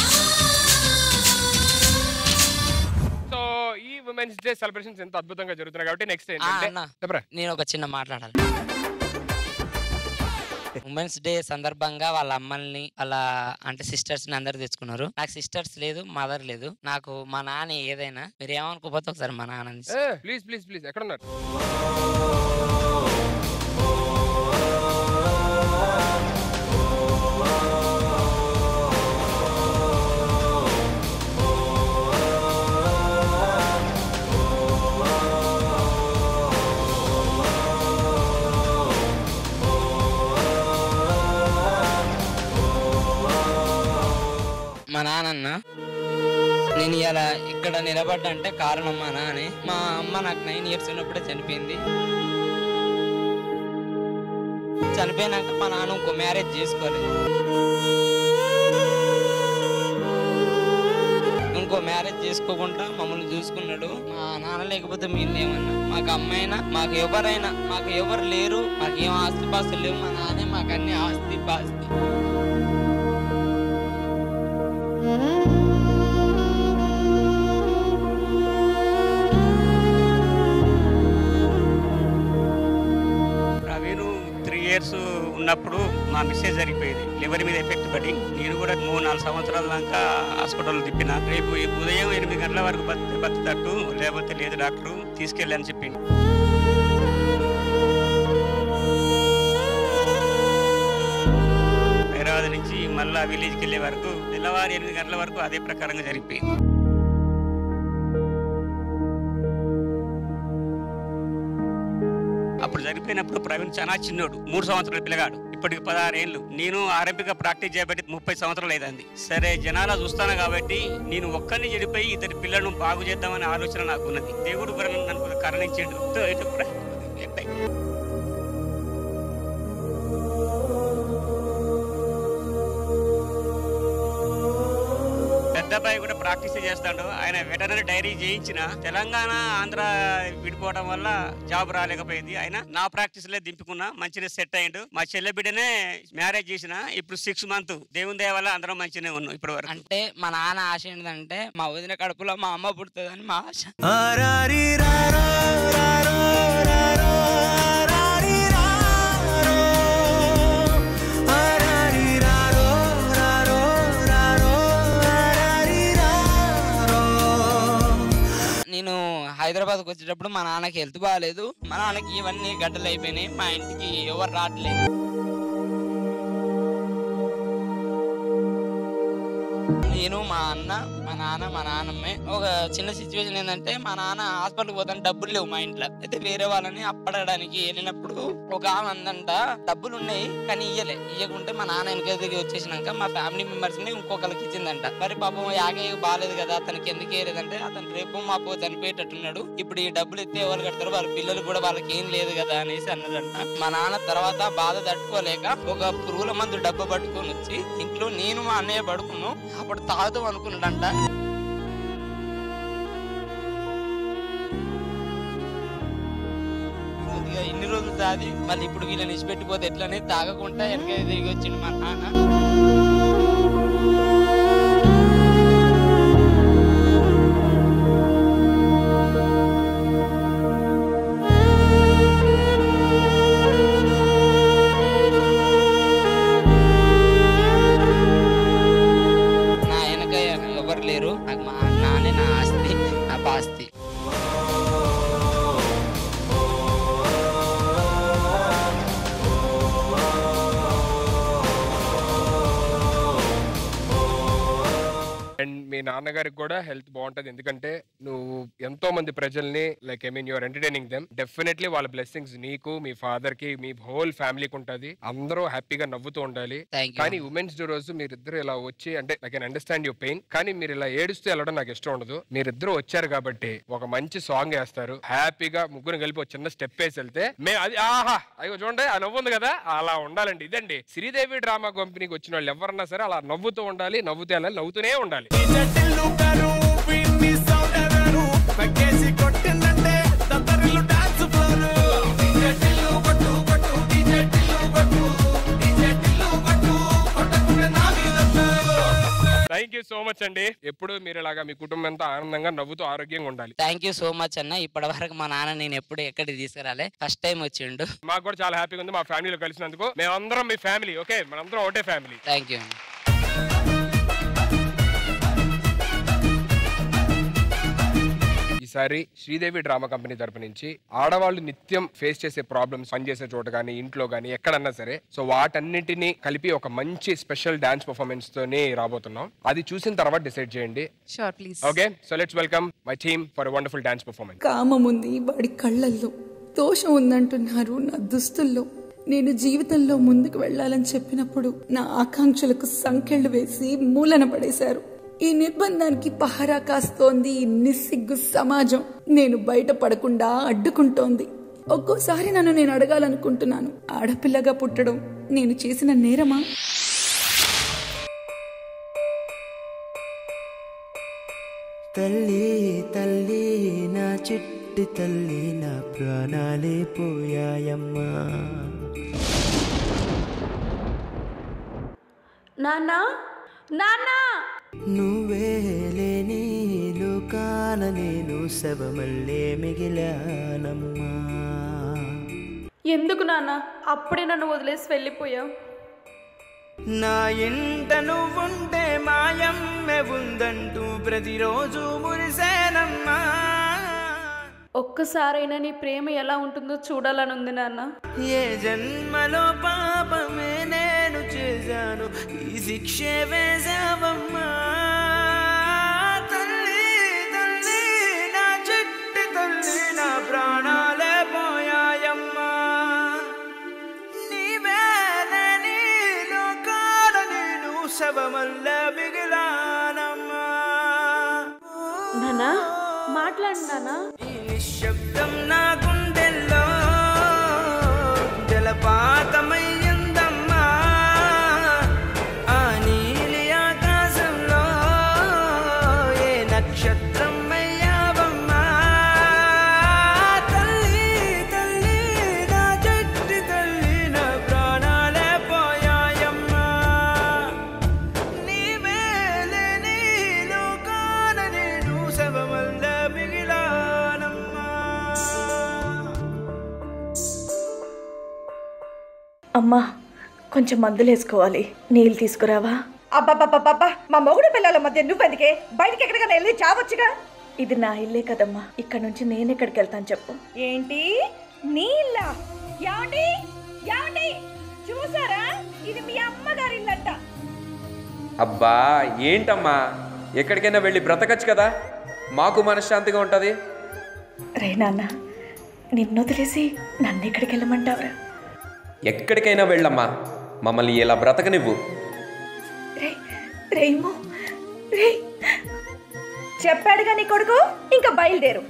A: so ఈ ఉమెన్స్ డే సెలబ్రేషన్స్ ఎంత అద్భుతంగా జరుగుతున్నాయి కాబట్టి నెక్స్ట్
Q: ఆ,
A: ఏంటంటే
Q: అన్న,
A: చెప్పరా
Q: నేను ఒక చిన్న మాట్లాడాలి
L: ఉమెన్స్ డే సందర్భంగా వాళ్ళ అమ్మల్ని వాళ్ళ అంటే సిస్టర్స్ ని అందరు తెచ్చుకున్నారు నాకు సిస్టర్స్ లేదు మదర్ లేదు నాకు మా నాన్న ఏదైనా మీరు ఏమనుకోపోతే ఒకసారి మా నాన్న
A: ప్లీజ్ ప్లీజ్ ప్లీజ్ ఎక్కడ ఉన్నారు
L: మా నాన్నన్న నేను ఇలా ఇక్కడ నిలబడ్డా అంటే కారణం మా నాన్నే మా అమ్మ నాకు నైన్ ఇయర్స్ ఉన్నప్పుడే చనిపోయింది చనిపోయినాక మా నాన్న ఇంకో మ్యారేజ్ చేసుకోలేదు ఇంకో మ్యారేజ్ చేసుకోకుండా మమ్మల్ని చూసుకున్నాడు మా నాన్న లేకపోతే మీరు ఏమన్నా మాకు అమ్మాయినా మాకు ఎవరైనా మాకు ఎవరు లేరు మాకు ఏం ఆస్తి పాస్తులు లేవు మా నాన్నే మాకు అన్ని ఆస్తి పాస్తి
Q: ప్రవీణ్ త్రీ ఇయర్స్ ఉన్నప్పుడు మా మిస్సెస్ జరిగిపోయింది లివర్ మీద ఎఫెక్ట్ పడి నేను కూడా మూడు నాలుగు సంవత్సరాల దాకా హాస్పిటల్ తిప్పిన రేపు ఈ ఉదయం ఎనిమిది గంటల వరకు బతి బతుతట్టు లేకపోతే లేదు డాక్టర్ తీసుకెళ్ళని చెప్పింది హైదరాబాద్ నుంచి మళ్ళా విలేజ్కి వెళ్ళే వరకు తెల్లవారు ఎనిమిది గంటల వరకు అదే ప్రకారంగా జరిగిపోయింది అప్పుడు జరిగిపోయినప్పుడు ప్రవీణ్ చాలా చిన్నోడు మూడు సంవత్సరాల పిల్లగాడు ఇప్పటికి పదహారు ఏళ్ళు నేను ఆరంభిక ప్రాక్టీస్ చేయబట్టి ముప్పై సంవత్సరాలు అయింది సరే జనాల చూస్తాను కాబట్టి నేను ఒక్కరిని చెడిపోయి ఇద్దరి పిల్లలను బాగు చేద్దామనే ఆలోచన నాకు ఉన్నది దేవుడు కూడా నన్ను కరుణించాడు తో ఇటు కూడా ఎట్టాయి. పెద్ద అబ్బాయి కూడా ప్రాక్టీస్ చేస్తాడు ఆయన వెటనరీ డైరీ చేయించిన తెలంగాణ ఆంధ్ర విడిపోవడం వల్ల జాబ్ రాలేకపోయింది ఆయన నా ప్రాక్టీస్ లే దింపుకున్నా మంచిగా సెట్ అయ్యిండు మా చెల్లె బిడ్డనే మ్యారేజ్ చేసిన ఇప్పుడు సిక్స్ మంత్ దేవుని దయ వల్ల అందరం మంచిగానే ఉన్నాం ఇప్పటి వరకు
L: అంటే మా నాన్న ఆశ ఏంటంటే మా వదిన కడుపులో మా అమ్మ పుడుతుందని మా ఆశ నేను హైదరాబాద్కి వచ్చేటప్పుడు మా నాన్నకి హెల్త్ బాగాలేదు మా నాన్నకి ఇవన్నీ గడ్డలు అయిపోయినాయి మా ఇంటికి ఎవరు రావట్లేదు నేను మా అన్న మా నాన్న మా నాన్నమ్మే ఒక చిన్న సిచ్యువేషన్ ఏంటంటే మా నాన్న హాస్పిటల్కి పోతాను డబ్బులు లేవు మా ఇంట్లో అయితే వేరే వాళ్ళని అప్పడడానికి వెళ్ళినప్పుడు ఒక ఆమె అందంట డబ్బులు ఉన్నాయి కానీ ఇయ్యలే ఇయ్యకుంటే మా నాన్న వెనక దిగి వచ్చేసినాక మా ఫ్యామిలీ మెంబర్స్ ని ఇంకొకరికి ఇచ్చిందంట మరి పాపం యాగే బాగాలేదు కదా అతనికి ఎందుకు వేయలేదంటే అతను రేపు మాపు చనిపోయేటట్టున్నాడు ఇప్పుడు ఈ డబ్బులు ఎత్తే ఎవరు కడతారు వాళ్ళ పిల్లలు కూడా వాళ్ళకి ఏం లేదు కదా అనేసి అన్నదంట మా నాన్న తర్వాత బాధ తట్టుకోలేక ఒక పురుగుల మందు డబ్బు పట్టుకొని వచ్చి ఇంట్లో నేను మా అన్నయ్య పడుకున్నాం అప్పుడు తాగుతాం అనుకున్నాడంట కొద్దిగా ఇన్ని రోజులు తాది మళ్ళీ ఇప్పుడు వీళ్ళని ఇచ్చిపెట్టిపోతే ఎట్లనే తాగకుండా వెనక తిరిగి వచ్చిండు మా నాన్న నా వెనక ఎవరు లేరు నాకు మా నాన్నే నా ఆస్తి నా పాస్తి
A: అండ్ మీ నాన్నగారికి కూడా హెల్త్ బాగుంటది ఎందుకంటే నువ్వు ఎంతో మంది ప్రజల్ని like I mean your entertaining them definitely వాళ్ళ బ్లెస్సింగ్స్ నీకు మీ ఫాదర్ కి మీ హోల్ ఫ్యామిలీకి ఉంటది అందరూ హ్యాపీగా నవ్వుతూ ఉండాలి
L: Thank you.
A: కానీ ఉమెన్స్ డే రోజు మీరిద్దరు ఇలా వచ్చి అంటే I can understand your pain కానీ మీరు ఇలా ఏడుస్తూ వెళ్ళడం నాకు ఇష్టం ఉండదు మీరిద్దరు వచ్చారు కాబట్టి ఒక మంచి సాంగ్ వేస్తారు హ్యాపీగా ముగ్గురు కలిపి ఒక చిన్న స్టెప్ వేసి వెళ్తే మేము అది ఆహా అయ్యో చూడండి ఆ నవ్వు ఉంది కదా అలా ఉండాలండి ఇదండి శ్రీదేవి డ్రామా కంపెనీకి వచ్చిన వాళ్ళు ఎవరన్నా సరే అలా నవ్వుతూ ఉండాలి నవ్వుతూ వెళ్ళాలి నవ్వుతూనే ఉండాలి
B: పక్కేసి కొట్టిందంటే దత్తరిల్లు డాన్స్ ఫ్లోర్ డీజే టిల్లు కొట్టు కొట్టు డీజే టిల్లు కొట్టు డీజే టిల్లు కొట్టు కొట్టకుంటే నా మీద
A: thank you so much much అండి ఎప్పుడు మీరు ఇలాగా మీ కుటుంబం అంతా ఆనందంగా నవ్వుతూ ఆరోగ్యంగా ఉండాలి
L: థ్యాంక్ యూ సో మచ్ అన్న ఇప్పటి వరకు మా నాన్న నేను ఎప్పుడు ఎక్కడికి తీసుకురాలే ఫస్ట్ టైం వచ్చిండు
A: మాకు కూడా చాలా హ్యాపీగా ఉంది మా ఫ్యామిలీలో కలిసినందుకు మేమందరం మీ ఫ్యామిలీ ఓకే మనందరం ఒకటే ఫ్యామిలీ
L: థ్యాంక్ యూ
A: ఈసారి శ్రీదేవి డ్రామా కంపెనీ తరపు నుంచి ఆడవాళ్ళు నిత్యం ఫేస్ చేసే ప్రాబ్లమ్స్ పనిచేసే చోట కానీ ఇంట్లో కానీ ఎక్కడన్నా సరే సో వాటన్నిటిని కలిపి ఒక మంచి స్పెషల్ డాన్స్ పర్ఫార్మెన్స్ తోనే రాబోతున్నాం అది చూసిన తర్వాత డిసైడ్ చేయండి
P: sure please
A: okay so let's welcome my team for wonderful dance performance
R: కామం ఉంది వాడి కళ్ళల్లో దోషం ఉందంటున్నారు నా దుస్తుల్లో నేను జీవితంలో ముందుకు వెళ్ళాలని చెప్పినప్పుడు నా ఆకాంక్షలకు సంకెళ్ళు వేసి మూలన పడేశారు ఈ నిర్బంధానికి పహరా కాస్తోంది ఈ నిస్సిగ్గు సమాజం నేను బయట పడకుండా అడ్డుకుంటోంది ఒక్కోసారి నన్ను నేను అడగాలనుకుంటున్నాను ఆడపిల్లగా పుట్టడం నేను చేసిన నేరమా
H: తల్లి తల్లి నా చిట్టి తల్లి నా ప్రాణాలే పోయాయమ్మా
R: నాన్నా నాన్నా
H: నువ్వే లేని లోకాన నేను శవమల్లే మిగిలానమ్మా
R: ఎందుకు నాన్న అప్పుడే నన్ను వదిలేసి వెళ్ళిపోయావు
H: నా ఇంట నువ్వుంటే మాయమ్మె ఉందంటూ ప్రతిరోజు మురిసేనమ్మా
R: ఒక్కసారైనా నీ ప్రేమ ఎలా ఉంటుందో చూడాలని ఉంది నాన్న
H: ఏ జన్మలో పాపమే నేను చేశాను ఈ శిక్షే వేశావమ్మా తల్లి తల్లి నా చెట్టి తల్లి నా ప్రాణాలే పోయాయమ్మా నీవే లేని లోకాల నేను శవమల్ల మిగిలానమ్మా
R: నానా మాట్లాడు నానా
H: ఈ నిశ్శబ్దం నా గుండెల్లో జలపాతమయ్యిందమ్మా ఆ నీలి ఆకాశంలో ఏ నక్షత్రం అయ్యావమ్మా తల్లి తల్లి నా జట్టి తల్లి నా ప్రాణాలే పోయాయమ్మా నీవే లేని లోకాన నేను శవమల్ల మిగిలానమ్మా
R: అమ్మా కొంచెం మందులు వేసుకోవాలి నీళ్ళు తీసుకురావా అబ్బాబ్బాబ్బా మా మొగుడు పిల్లల మధ్య నువ్వెందుకే బయటికి ఎక్కడికైనా వెళ్ళి చావచ్చుగా ఇది నా ఇల్లే కదమ్మా ఇక్కడ నుంచి నేను ఎక్కడికి వెళ్తాను చెప్పు ఏంటి నీళ్ళ యాండి యాండి చూసారా ఇది మీ అమ్మగారి ఇల్లంట
W: అబ్బా ఏంటమ్మా ఎక్కడికైనా వెళ్ళి బ్రతకచ్చు కదా మాకు మనశ్శాంతిగా ఉంటుంది
R: రే నాన్న నిన్ను వదిలేసి నన్ను ఎక్కడికి వెళ్ళమంటావురా
W: ఎక్కడికైనా వెళ్ళమ్మా మమ్మల్ని ఇలా బ్రతకనివ్వు
R: రే రేమో రే చెప్పాడుగా నీ కొడుకు ఇంకా బయలుదేరు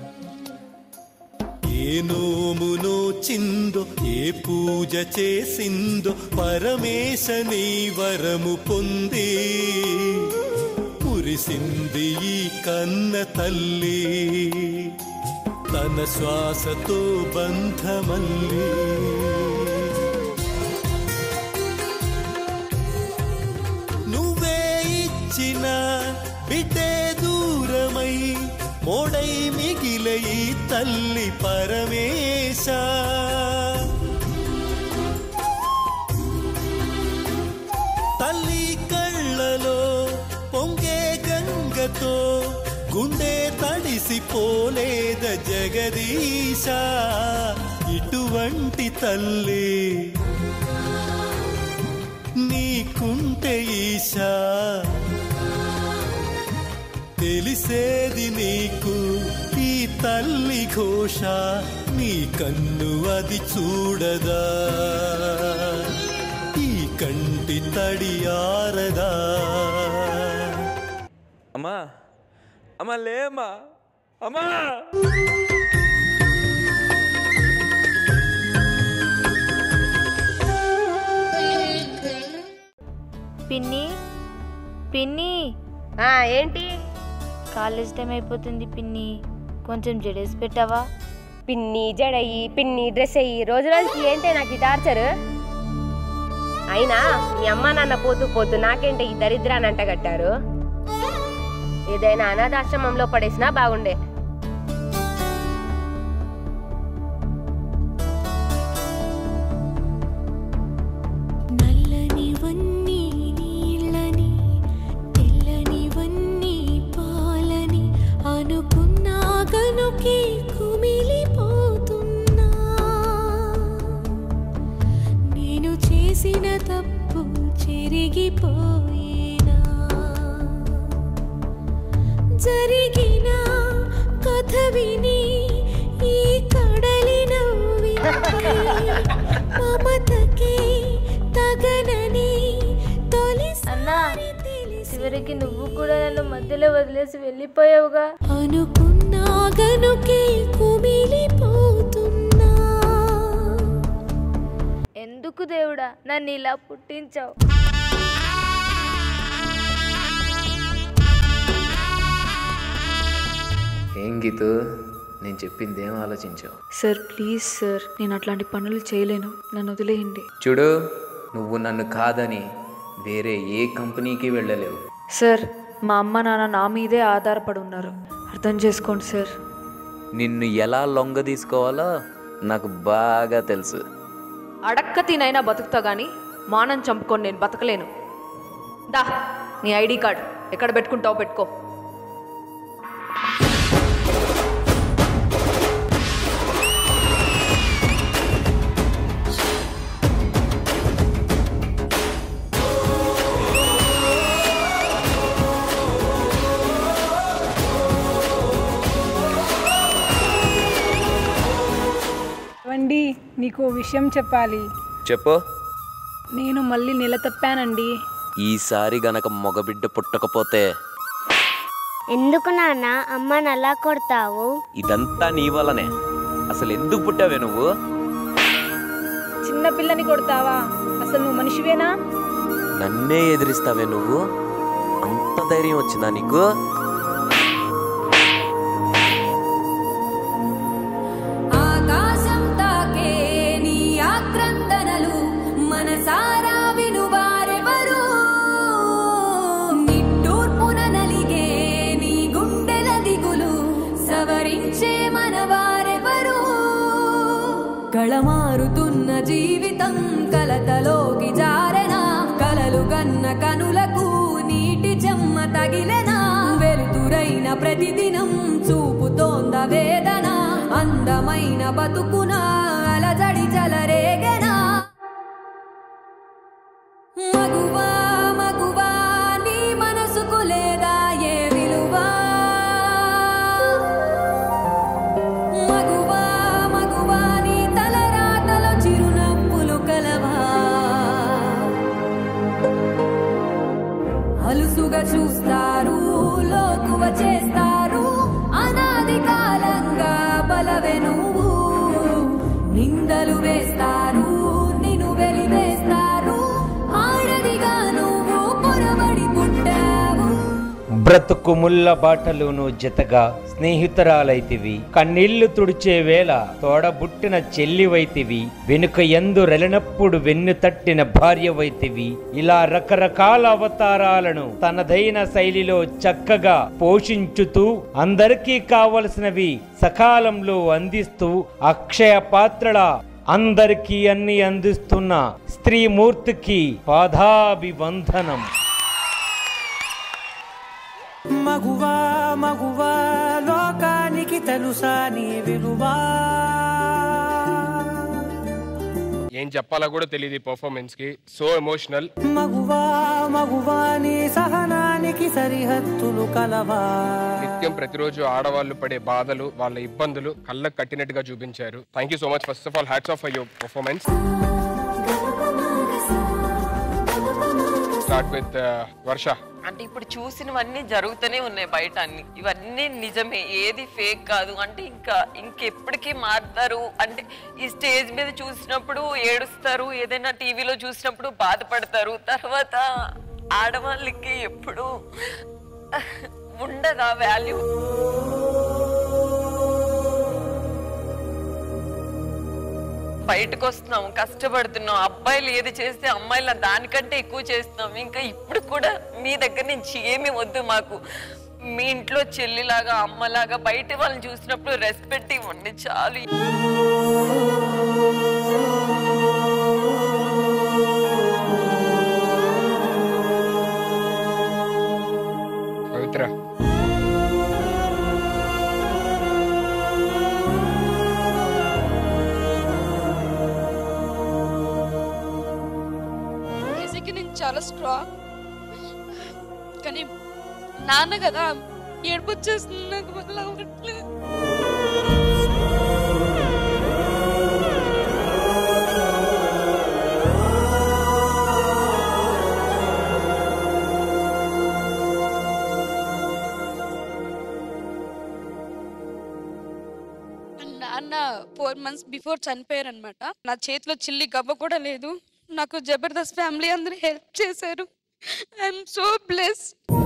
B: ఏ నోమునో చిందో ఏ పూజ చేసిందో పరమేశ నీ వరము పొంది కురిసింది ఈ కన్న తల్లి తన శ్వాసతో బంధమల్లి నువ్వే ఇచ్చిన బిడ్డే దూరమై మోడై మిగిలై తల్లి పరమేశ తల్లి కళ్ళలో పొంగే గంగతో గుండె తడిసిపోలేద జగదీశ ఇటువంటి తల్లి నీకుంటే ఈశా తెలిసేది నీకు ఈ తల్లి ఘోష నీ కన్ను అది చూడదా ఈ కంటి తడి ఆరదా
W: అమ్మా అమ్మా లేమ్మా అమ్మా
X: పిన్ని పిన్ని
Y: ఏంటి
X: కాలేజ్ టైం అయిపోతుంది పిన్ని కొంచెం జడేసి పెట్టావా
Y: పిన్ని జడయ్యి పిన్ని డ్రెస్ అయ్యి రోజు రోజుకి ఏంటే నాకు ఈ టార్చర్ అయినా మీ అమ్మ నాన్న పోతూ పోతూ నాకేంటే ఈ దరిద్రాన్ని అంటగట్టారు ఏదైనా అనాథాశ్రమంలో పడేసినా బాగుండే
E: నల్లనివన్నీ నీళ్ళని తెల్లనివన్నీ పాలని అనుకున్నా గనుకే కుమిలిపోతున్నా నేను చేసిన తప్పు చెరిగిపోయేనా జరిగిన కథ విని ఈ కడలి నవ్వింది మమతకే తగనని తొలిసారి
X: చివరికి నువ్వు కూడా నన్ను మధ్యలో వదిలేసి వెళ్ళిపోయావుగా
E: అనుకున్నా గనుకే కుమిలిపోతున్నా
X: ఎందుకు దేవుడా నన్ను ఇలా పుట్టించావు
F: ఏం గీతు నేను చెప్పింది ఏం ఆలోచించావు
M: సార్ ప్లీజ్ సార్ నేను అట్లాంటి పనులు చేయలేను నన్ను వదిలేయండి
F: చూడు నువ్వు నన్ను కాదని వేరే ఏ కంపెనీకి వెళ్ళలేవు
M: సార్ మా అమ్మ నాన్న నా మీదే ఆధారపడి ఉన్నారు అర్థం చేసుకోండి సార్
F: నిన్ను ఎలా లొంగ తీసుకోవాలో నాకు బాగా తెలుసు
M: అడక్క తినైనా బతుకుతా గాని మానం చంపుకొని నేను బతకలేను దా నీ ఐడి కార్డ్ ఎక్కడ పెట్టుకుంటావు పెట్టుకో
P: వండి నీకు ఓ విషయం చెప్పాలి
W: చెప్పు
P: నేను మళ్ళీ నెల తప్పానండి
W: ఈసారి గనక మగబిడ్డ పుట్టకపోతే
X: ఎందుకు నాన్న అమ్మని అలా కొడతావు
W: ఇదంతా నీ వల్లనే అసలు ఎందుకు పుట్టావే నువ్వు
P: చిన్న పిల్లని కొడతావా అసలు నువ్వు మనిషివేనా
W: నన్నే ఎదిరిస్తావే నువ్వు అంత ధైర్యం వచ్చిందా నీకు
E: ఆకాశం తాకే నీ ఆక్రందనలు మనసారా వినువారెవరు నిట్టూర్పున నలిగే నీ గుండెల దిగులు సవరించే మనవారెవరు కళమారుతున్న జీవితం కలతలోకి జారెనా కలలు గన్న కనులకు నీటి చెమ్మ తగిలెనా వెలుతురైన ప్రతిదినం చూపుతోంద వేదన అందమైన బతుకున అలజడి చలరేగెనా మగువా మగువా నీ మనసుకు లేదా ఏ విలువా మగువా మగువా నీ తలరాతలో చిరునవ్వులు కలవా అలుసుగా చూస్తారు లోకువ చేస్తారు అనాది కాలంగా బలవే నువ్వు నిందలు వేస్తారు నిన్ను వెలివేస్తారు ఆడదిగా నువ్వు పొరబడి పుట్టావు
U: బ్రతుకు ముల్ల బాటలోను జతగా స్నేహితురాలైతివి కన్నీళ్లు తుడిచే వేళ తోడబుట్టిన చెల్లివైతివి వెనుక ఎందు రెలనప్పుడు వెన్ను తట్టిన భార్యవైతివి ఇలా రకరకాల అవతారాలను తనదైన శైలిలో చక్కగా పోషించుతూ అందరికీ కావలసినవి సకాలంలో అందిస్తూ అక్షయ పాత్రల అందరికీ అన్ని అందిస్తున్న స్త్రీమూర్తికి పాదాభివందనం
H: మగువా మగువా లోకానికి తెలుసా నీ విలువా
A: ఏం చెప్పాలో కూడా తెలియదు ఈ పర్ఫార్మెన్స్ కి సో ఎమోషనల్
H: మగువా మగువా నీ సహనానికి సరిహద్దులు కలవా
A: నిత్యం ప్రతిరోజు ఆడవాళ్ళు పడే బాధలు వాళ్ళ ఇబ్బందులు కళ్ళకు కట్టినట్టుగా చూపించారు thank you so much first of all hats off your performance start with Varsha
Z: అంటే ఇప్పుడు చూసినవన్నీ జరుగుతూనే ఉన్నాయి బయట అన్ని ఇవన్నీ నిజమే ఏది ఫేక్ కాదు అంటే ఇంకా ఇంకెప్పటికీ మారుతారు అంటే ఈ స్టేజ్ మీద చూసినప్పుడు ఏడుస్తారు ఏదైనా టీవీలో చూసినప్పుడు బాధపడతారు తర్వాత ఆడవాళ్ళకి ఎప్పుడు ఉండదా వాల్యూ బయటకు వస్తున్నాం కష్టపడుతున్నాం అబ్బాయిలు ఏది చేస్తే అమ్మాయిలు దానికంటే ఎక్కువ చేస్తున్నాం ఇంకా ఇప్పుడు కూడా మీ దగ్గర నుంచి ఏమి వద్దు మాకు మీ ఇంట్లో చెల్లిలాగా అమ్మలాగా బయట వాళ్ళని చూసినప్పుడు రెస్పెక్ట్ ఇవ్వండి చాలు
A: పవిత్ర
C: బేసిక్గా నేను చాలా స్ట్రాంగ్ కానీ నాన్న కదా ఏడుపు వచ్చేస్తుంది నాకు వల్ల అవ్వట్లేదు నాన్న ఫోర్ మంత్స్ బిఫోర్ చనిపోయారు అనమాట నా చేతిలో చిల్లి గవ్వ కూడా లేదు నాకు జబర్దస్త్ ఫ్యామిలీ అందరూ హెల్ప్ చేశారు I'm so bless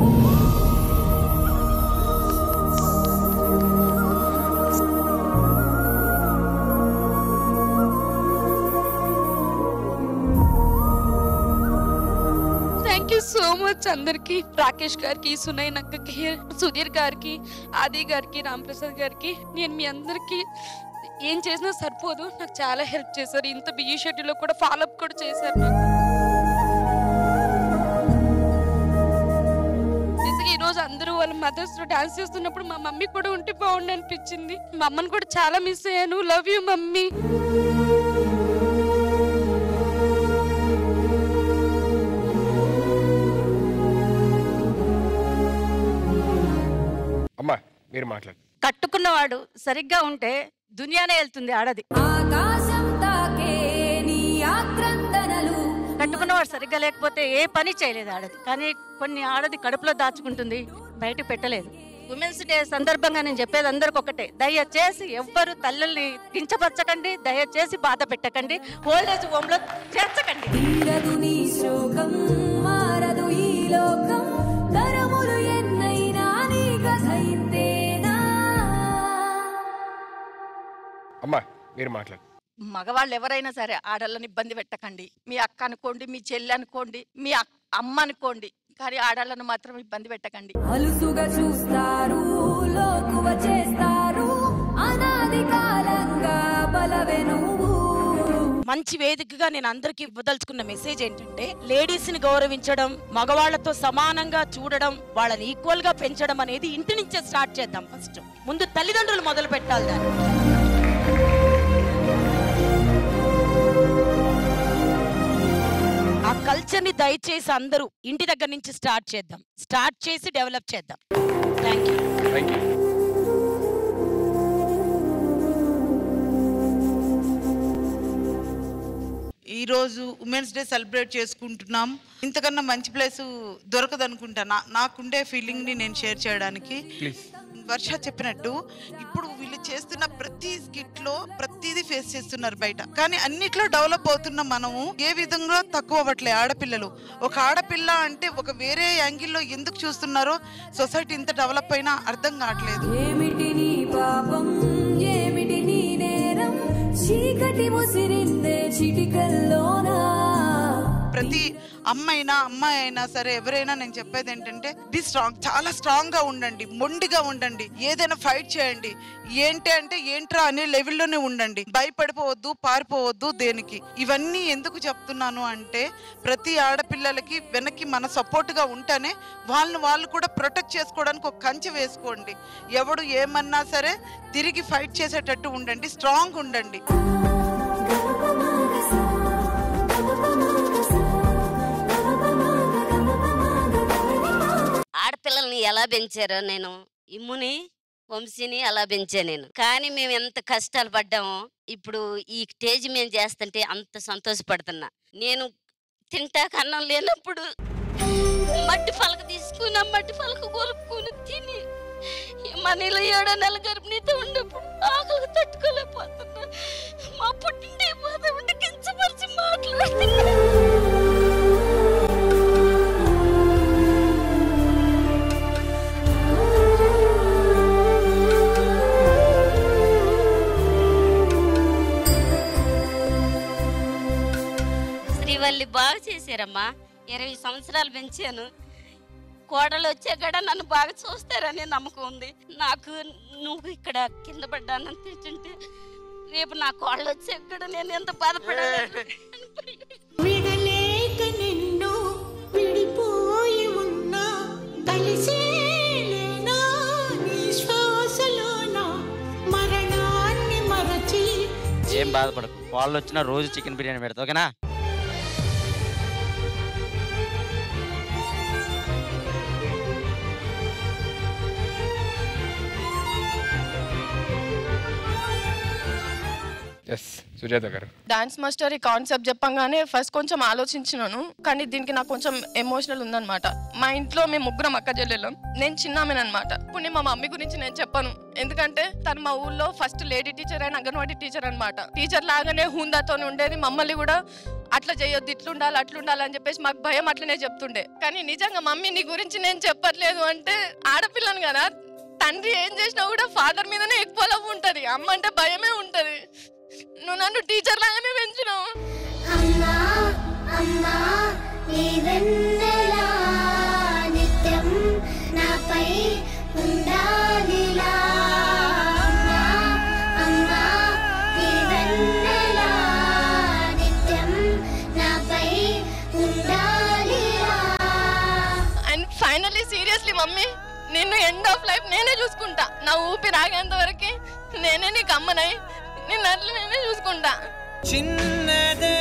C: thank you so much అందరికి రాకేష్ గారికి సునయన్ అక్కకి సుధీర్ గారికి ఆది గారికి రాంప్రసాద్ గారికి నేను మీ అందరికి ఏం చేసినా సరిపోదు నాకు చాలా హెల్ప్ చేశారు ఇంత బిజీ షెడ్యూల్లో కూడా ఫాలో అప్ కూడా చేశారు నాకు నిజంగా ఈ రోజు అందరూ వాళ్ళ మదర్స్ డాన్స్ చేస్తున్నప్పుడు మా మమ్మీ కూడా ఉంటే బాగుండు అనిపించింది మా అమ్మని కూడా చాలా మిస్ అయ్యాను లవ్ యూ మమ్మీ
A: అమ్మా మీరు మాట్లాడు
S: కట్టుకున్నవాడు సరిగ్గా ఉంటే దునియానే వెళ్తుంది ఆడది
E: ఆకాశం తాకే నీ ఆక్రందనలు
S: కట్టుకున్నవాడు సరిగ్గా లేకపోతే ఏ పని చేయలేదు ఆడది కానీ కొన్ని ఆడది కడుపులో దాచుకుంటుంది బయట పెట్టలేదు ఉమెన్స్ డే సందర్భంగా నేను చెప్పేది అందరికి ఒకటే దయచేసి ఎవ్వరు తల్లుల్ని కించపరచకండి దయచేసి బాధ పెట్టకండి ఓల్డేజ్ హోమ్ లో చేర్చకండి
E: తీరదు నీ శోకం మారదు ఈ లోకం తరములు ఎన్నైనా నీ కథ ఇంతేనా
A: అమ్మా మీరు మాట్లాడు
G: మగవాళ్ళు ఎవరైనా సరే ఆడళ్ళని ఇబ్బంది పెట్టకండి మీ అక్క అనుకోండి మీ చెల్లి అనుకోండి మీ అక్- అమ్మ అనుకోండి కానీ ఆడళ్ళను మాత్రం ఇబ్బంది పెట్టకండి
E: అలుసుగా చూస్తారు లోకువ చేస్తారు అనాది కాలంగా బలవే నువ్వు
J: మంచి వేదికగా నేను అందరికీ ఇవ్వదలుచుకున్న మెసేజ్ ఏంటంటే లేడీస్ ని గౌరవించడం మగవాళ్లతో సమానంగా చూడడం వాళ్ళని ఈక్వల్ గా పెంచడం అనేది ఇంటి నుంచే స్టార్ట్ చేద్దాం ఫస్ట్ ముందు తల్లిదండ్రులు మొదలు పెట్టాలి దాన్ని ఆ కల్చర్ ని దయచేసి అందరూ ఇంటి దగ్గర నుంచి స్టార్ట్ చేద్దాం స్టార్ట్ చేసి డెవలప్ చేద్దాం థ్యాంక్ యూ
A: థ్యాంక్ యూ
O: ఈ రోజు ఉమెన్స్ డే సెలబ్రేట్ చేసుకుంటున్నాం ఇంతకన్నా మంచి ప్లేస్ దొరకదు అనుకుంటా నా నాకుండే ఫీలింగ్ ని నేను షేర్ చేయడానికి
A: ప్లీజ్
O: వర్ష చెప్పినట్టు ఇప్పుడు వీళ్ళు చేస్తున్న ప్రతి స్కిట్ లో ప్రతిదీ ఫేస్ చేస్తున్నారు బయట కానీ అన్నిట్లో డెవలప్ అవుతున్న మనము ఏ విధంగా తక్కువ అవ్వట్లే ఆడపిల్లలు ఒక ఆడపిల్ల అంటే ఒక వేరే యాంగిల్లో ఎందుకు చూస్తున్నారో సొసైటీ ఇంత డెవలప్ అయినా అర్థం కావట్లేదు
E: ఏమిటి నీ పాపం ఏమిటి నీ నేరం చీకటి ముసిరిందే చిటికల్లోనా
O: ప్రతి అమ్మైనా అమ్మాయి అయినా సరే ఎవరైనా నేను చెప్పేది ఏంటంటే బి స్ట్రాంగ్ చాలా స్ట్రాంగ్ గా ఉండండి మొండిగా ఉండండి ఏదైనా ఫైట్ చేయండి ఏంటి అంటే ఏంట్రా అనే లెవెల్లోనే ఉండండి భయపడిపోవద్దు పారిపోవద్దు దేనికి ఇవన్నీ ఎందుకు చెప్తున్నాను అంటే ప్రతి ఆడపిల్లలకి వెనక్కి మన సపోర్ట్ గా ఉంటేనే వాళ్ళని వాళ్ళు కూడా ప్రొటెక్ట్ చేసుకోవడానికి ఒక కంచె వేసుకోండి ఎవడు ఏమన్నా సరే తిరిగి ఫైట్ చేసేటట్టు ఉండండి స్ట్రాంగ్ ఉండండి
T: ఆడపిల్లల్ని ఎలా పెంచారో నేను ఇమ్ముని వంశీని అలా పెంచా నేను కానీ మేము ఎంత కష్టాలు పడ్డామో ఇప్పుడు ఈ స్టేజ్ మేము చేస్తుంటే అంత సంతోషపడుతున్నా నేను తింటాక అన్నం లేనప్పుడు మట్టి పలక తీసుకుని ఆ మట్టి పలక కొలుపుకుని తిని మనీలో ఏడో నెల గర్భిణీతో ఉన్నప్పుడు ఆకలికి తట్టుకోలేకపోతున్నా మా పుట్టింటి బాధ ఉండి కించపరిచి మాట్లాడుతున్నా శ్రీవల్లి బాగా చేశారమ్మా ఇరవై సంవత్సరాలు పెంచాను కోడలు వచ్చే గడ నన్ను బాగా చూస్తారనే నమ్మకం ఉంది నాకు నువ్వు ఇక్కడ కింద పడ్డానని తింటుంటే రేపు నా కోడలు వచ్చే గడ నేను ఎంత బాధపడాలి
D: విడలేక నిన్ను విడిపోయి ఉన్నా కలిసేలేనా నీ శ్వాసలోన మరణాన్ని మరచి
I: ఏం బాధపడకు వాళ్ళు వచ్చిన రోజు చికెన్ బిర్యానీ పెడతా ఓకేనా
A: yes Sujatha garu
K: dance master ఈ కాన్సెప్ట్ చెప్పంగానే ఫస్ట్ కొంచెం ఆలోచించినాను కానీ దీనికి నాకు కొంచెం ఎమోషనల్ ఉందన్నమాట మా ఇంట్లో మేము ముగ్గురం అక్క చెల్లెళ్ళం నేను చిన్నామేనమాట ఇప్పుడు నేను మా మమ్మీ గురించి నేను చెప్పను ఎందుకంటే తను మా ఊళ్ళో ఫస్ట్ లేడీ టీచర్ అయిన అంగన్వాడీ టీచర్ అన్నమాట టీచర్ లాగానే హుందాతో ఉండేది మమ్మల్ని కూడా అట్లా చేయొద్దు ఇట్లుండాలి అట్లుండాలి అని చెప్పేసి మాకు భయం అట్లనే చెప్తుండే కానీ నిజంగా మమ్మీ నీ గురించి నేను చెప్పట్లేదు అంటే ఆడపిల్లను కదా తండ్రి ఏం చేసినా కూడా ఫాదర్ మీదనే ఎక్కువ లవ్ ఉంటది అమ్మ అంటే భయమే ఉంటది నువ్వు నన్ను టీచర్ లాగానే పెంచినావు
D: అమ్మా అమ్మా నీ వెన్నెలా నిత్యం నాపై ఉండాలిలా అమ్మా అమ్మా నీ వెన్నెలా నిత్యం నాపై ఉండాలిలా
K: అండ్ ఫైనల్లీ సీరియస్లీ మమ్మీ నిన్ను ఎండ్ ఆఫ్ లైఫ్ నేనే చూసుకుంటా నా ఊపిరి ఆగేంత వరకు నేనే నీకు అమ్మనై నిన్ను అట్లా నేనే చూసుకుంటా
H: చిన్నదే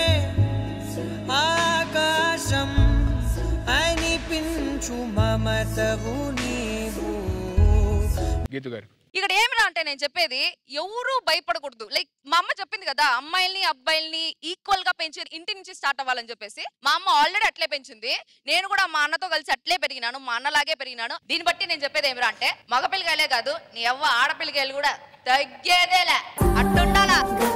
H: ఆకాశం అనిపించు మమతవు నీవు
A: గీతు గారు
M: ఇక్కడ ఏమిరా అంటే నేను చెప్పేది ఎవరు భయపడకూడదు లైక్ మా అమ్మ చెప్పింది కదా అమ్మాయిల్ని అబ్బాయిల్ని ఈక్వల్ గా పెంచి ఇంటి నుంచి స్టార్ట్ అవ్వాలని చెప్పేసి మా అమ్మ ఆల్రెడీ అట్లే పెంచింది నేను కూడా మా అన్నతో కలిసి అట్లే పెరిగినాను మా అన్నలాగే పెరిగినాను దీన్ని బట్టి నేను చెప్పేది ఏమిరా అంటే మగ పిల్లకాయలే కాదు నీ అవ్వ ఆడపిల్లకాయలు కూడా తగ్గేదేలే అట్టుండాలా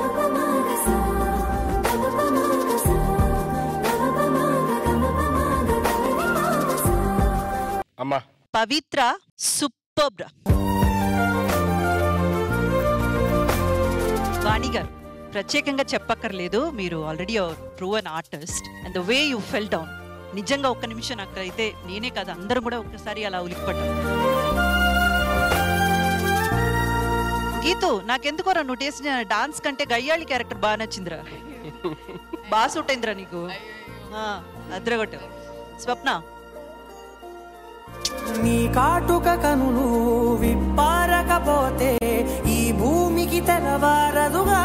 A: అమ్మా
N: పవిత్ర సూపర్ వాణి గారు ప్రత్యేకంగా చెప్పక్కర్లేదు మీరు already true an artist and the way you fell down నిజంగా ఒక్క నిమిషం అక్కడ అయితే నేనే కాదు అందరం కూడా ఒక్కసారి అలా ఉలిక్కిపడ్డాం గీతు నాకెందుకోరా నువ్వు చేసిన డాన్స్ కంటే గయ్యాళి క్యారెక్టర్ బాగా నచ్చిందిరా బాగా సూట్ అయిందిరా నీకు ఆ, అద్రగొట్టు స్వప్న
H: నీ కాటుక కనులు విప్పారకపోతే ఈ భూమికి తెలవారదుగా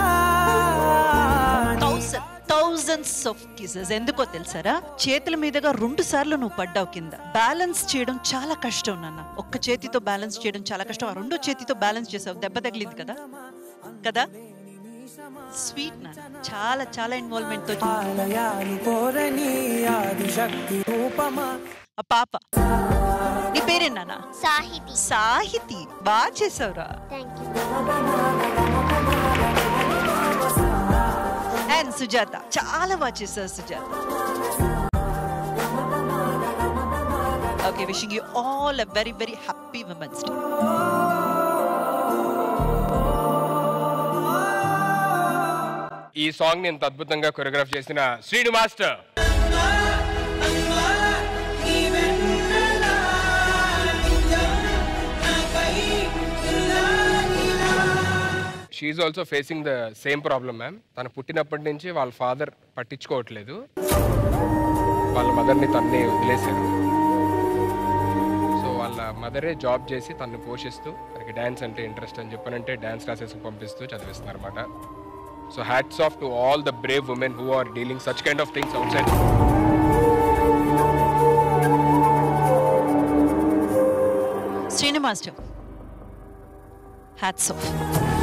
N: థౌజండ్స్ ఆఫ్ కిసెస్ ఎందుకో తెలుసారా చేతుల మీదుగా రెండు సార్లు నువ్వు పడ్డావు కింద బ్యాలెన్స్ చేయడం చాలా కష్టం నాన్న ఒక్క చేతితో బ్యాలెన్స్ చేయడం చాలా కష్టం ఆ రెండో చేతితో బ్యాలెన్స్ చేసావు దెబ్బ తగిలింది కదా కదా స్వీట్ నాన్న చాలా చాలా ఇన్వాల్వ్మెంట్ తో
H: ఆలయాలు కోరని ఆదిశక్తి రూపమా
N: ఆ పాప నీ పేరేనా సాహితి సాహితి బాగా చేసావురా అండ్ సుజాత చాలా బాగా చేశారు Sujatha okay wishing you all a very very happy women's day
A: ఈ సాంగ్ ని ఇంత అద్భుతంగా కొరియోగ్రాఫ్ చేసిన Srinu master she also facing the same problem ma'am తను పుట్టినప్పటి నుంచి వాళ్ళ ఫాదర్ పట్టించుకోవట్లేదు వాళ్ళ మదర్ని తన్నే వదిలేశారు సో వాళ్ళ మదరే జాబ్ చేసి తను పోషిస్తూ తనకి డ్యాన్స్ అంటే ఇంట్రెస్ట్ అని చెప్పనంటే డ్యాన్స్ క్లాసెస్కి పంపిస్తూ చదివిస్తున్నారు అనమాట so hats off to all the brave women who are dealing such kind of things outside
N: Srinu master hats off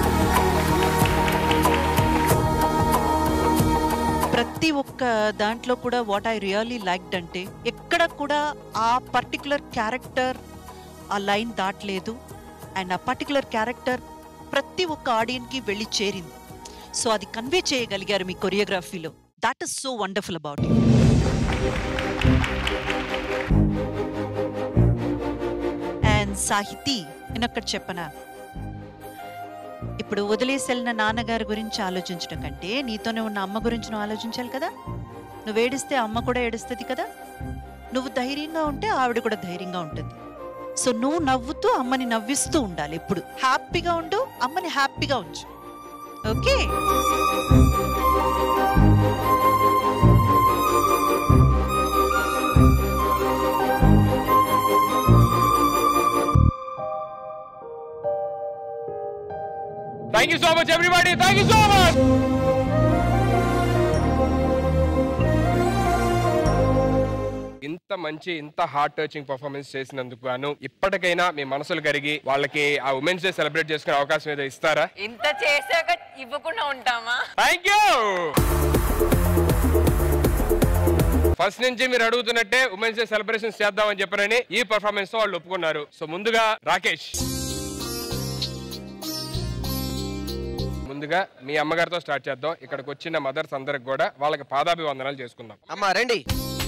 N: ప్రతి ఒక్క దాంట్లో కూడా వాట్ ఐ రియలీ లైక్డ్ అంటే ఎక్కడ కూడా ఆ పర్టికులర్ క్యారెక్టర్ ఆ లైన్ దాటలేదు అండ్ ఆ పర్టికులర్ క్యారెక్టర్ ప్రతి ఒక్క ఆడియన్కి వెళ్ళి చేరింది సో అది కన్వే చేయగలిగారు మీ కొరియోగ్రఫీలో that is so wonderful about it and Sahithi నేను అక్కడ చెప్పనా ఇప్పుడు వదిలేసి వెళ్ళిన నాన్నగారి గురించి ఆలోచించడం కంటే నీతోనే ఉన్న అమ్మ గురించి నువ్వు ఆలోచించాలి కదా నువ్వు ఏడిస్తే అమ్మ కూడా ఏడుస్తుంది కదా నువ్వు ధైర్యంగా ఉంటే ఆవిడ కూడా ధైర్యంగా ఉంటుంది సో నువ్వు నవ్వుతూ అమ్మని నవ్విస్తూ ఉండాలి ఎప్పుడు హ్యాపీగా ఉండు అమ్మని హ్యాపీగా ఉంచు okay
A: thank you so much everybody thank you so much ఇంత మంచి ఇంత హార్ట్ టచింగ్ పర్ఫార్మెన్స్ చేసినందుకు గాను ఇప్పటికైనా మీ మనసులు కరిగి వాళ్ళకి ఆ ఉమెన్స్ డే సెలబ్రేట్ చేసుకునే అవకాశం ఏదో ఇస్తారా
Z: ఇంత చేశాక ఇవ్వకుండా ఉంటామా
A: థ్యాంక్ యూ ఫస్ట్ నుంచి మీరు అడుగుతున్నట్టే ఉమెన్స్ డే సెలబ్రేషన్స్ చేద్దామని చెప్పారని ఈ పర్ఫార్మెన్స్ తో వాళ్ళు ఒప్పుకున్నారు సో ముందుగా రాకేష్ ముందుగా మీ అమ్మగారితో స్టార్ట్ చేద్దాం ఇక్కడికి వచ్చిన మదర్స్ అందరికి కూడా వాళ్ళకి పాదాభివందనాలు చేసుకుందాం
B: అమ్మా రండి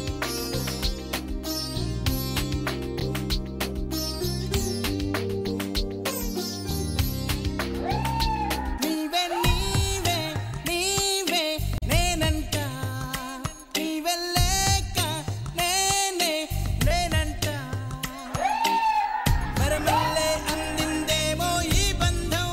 H: నీవే నీవే నీవే నేనంట నీవే లేక నేనే నేనంట మరమల్లే అందిందేమో ఈ బంధం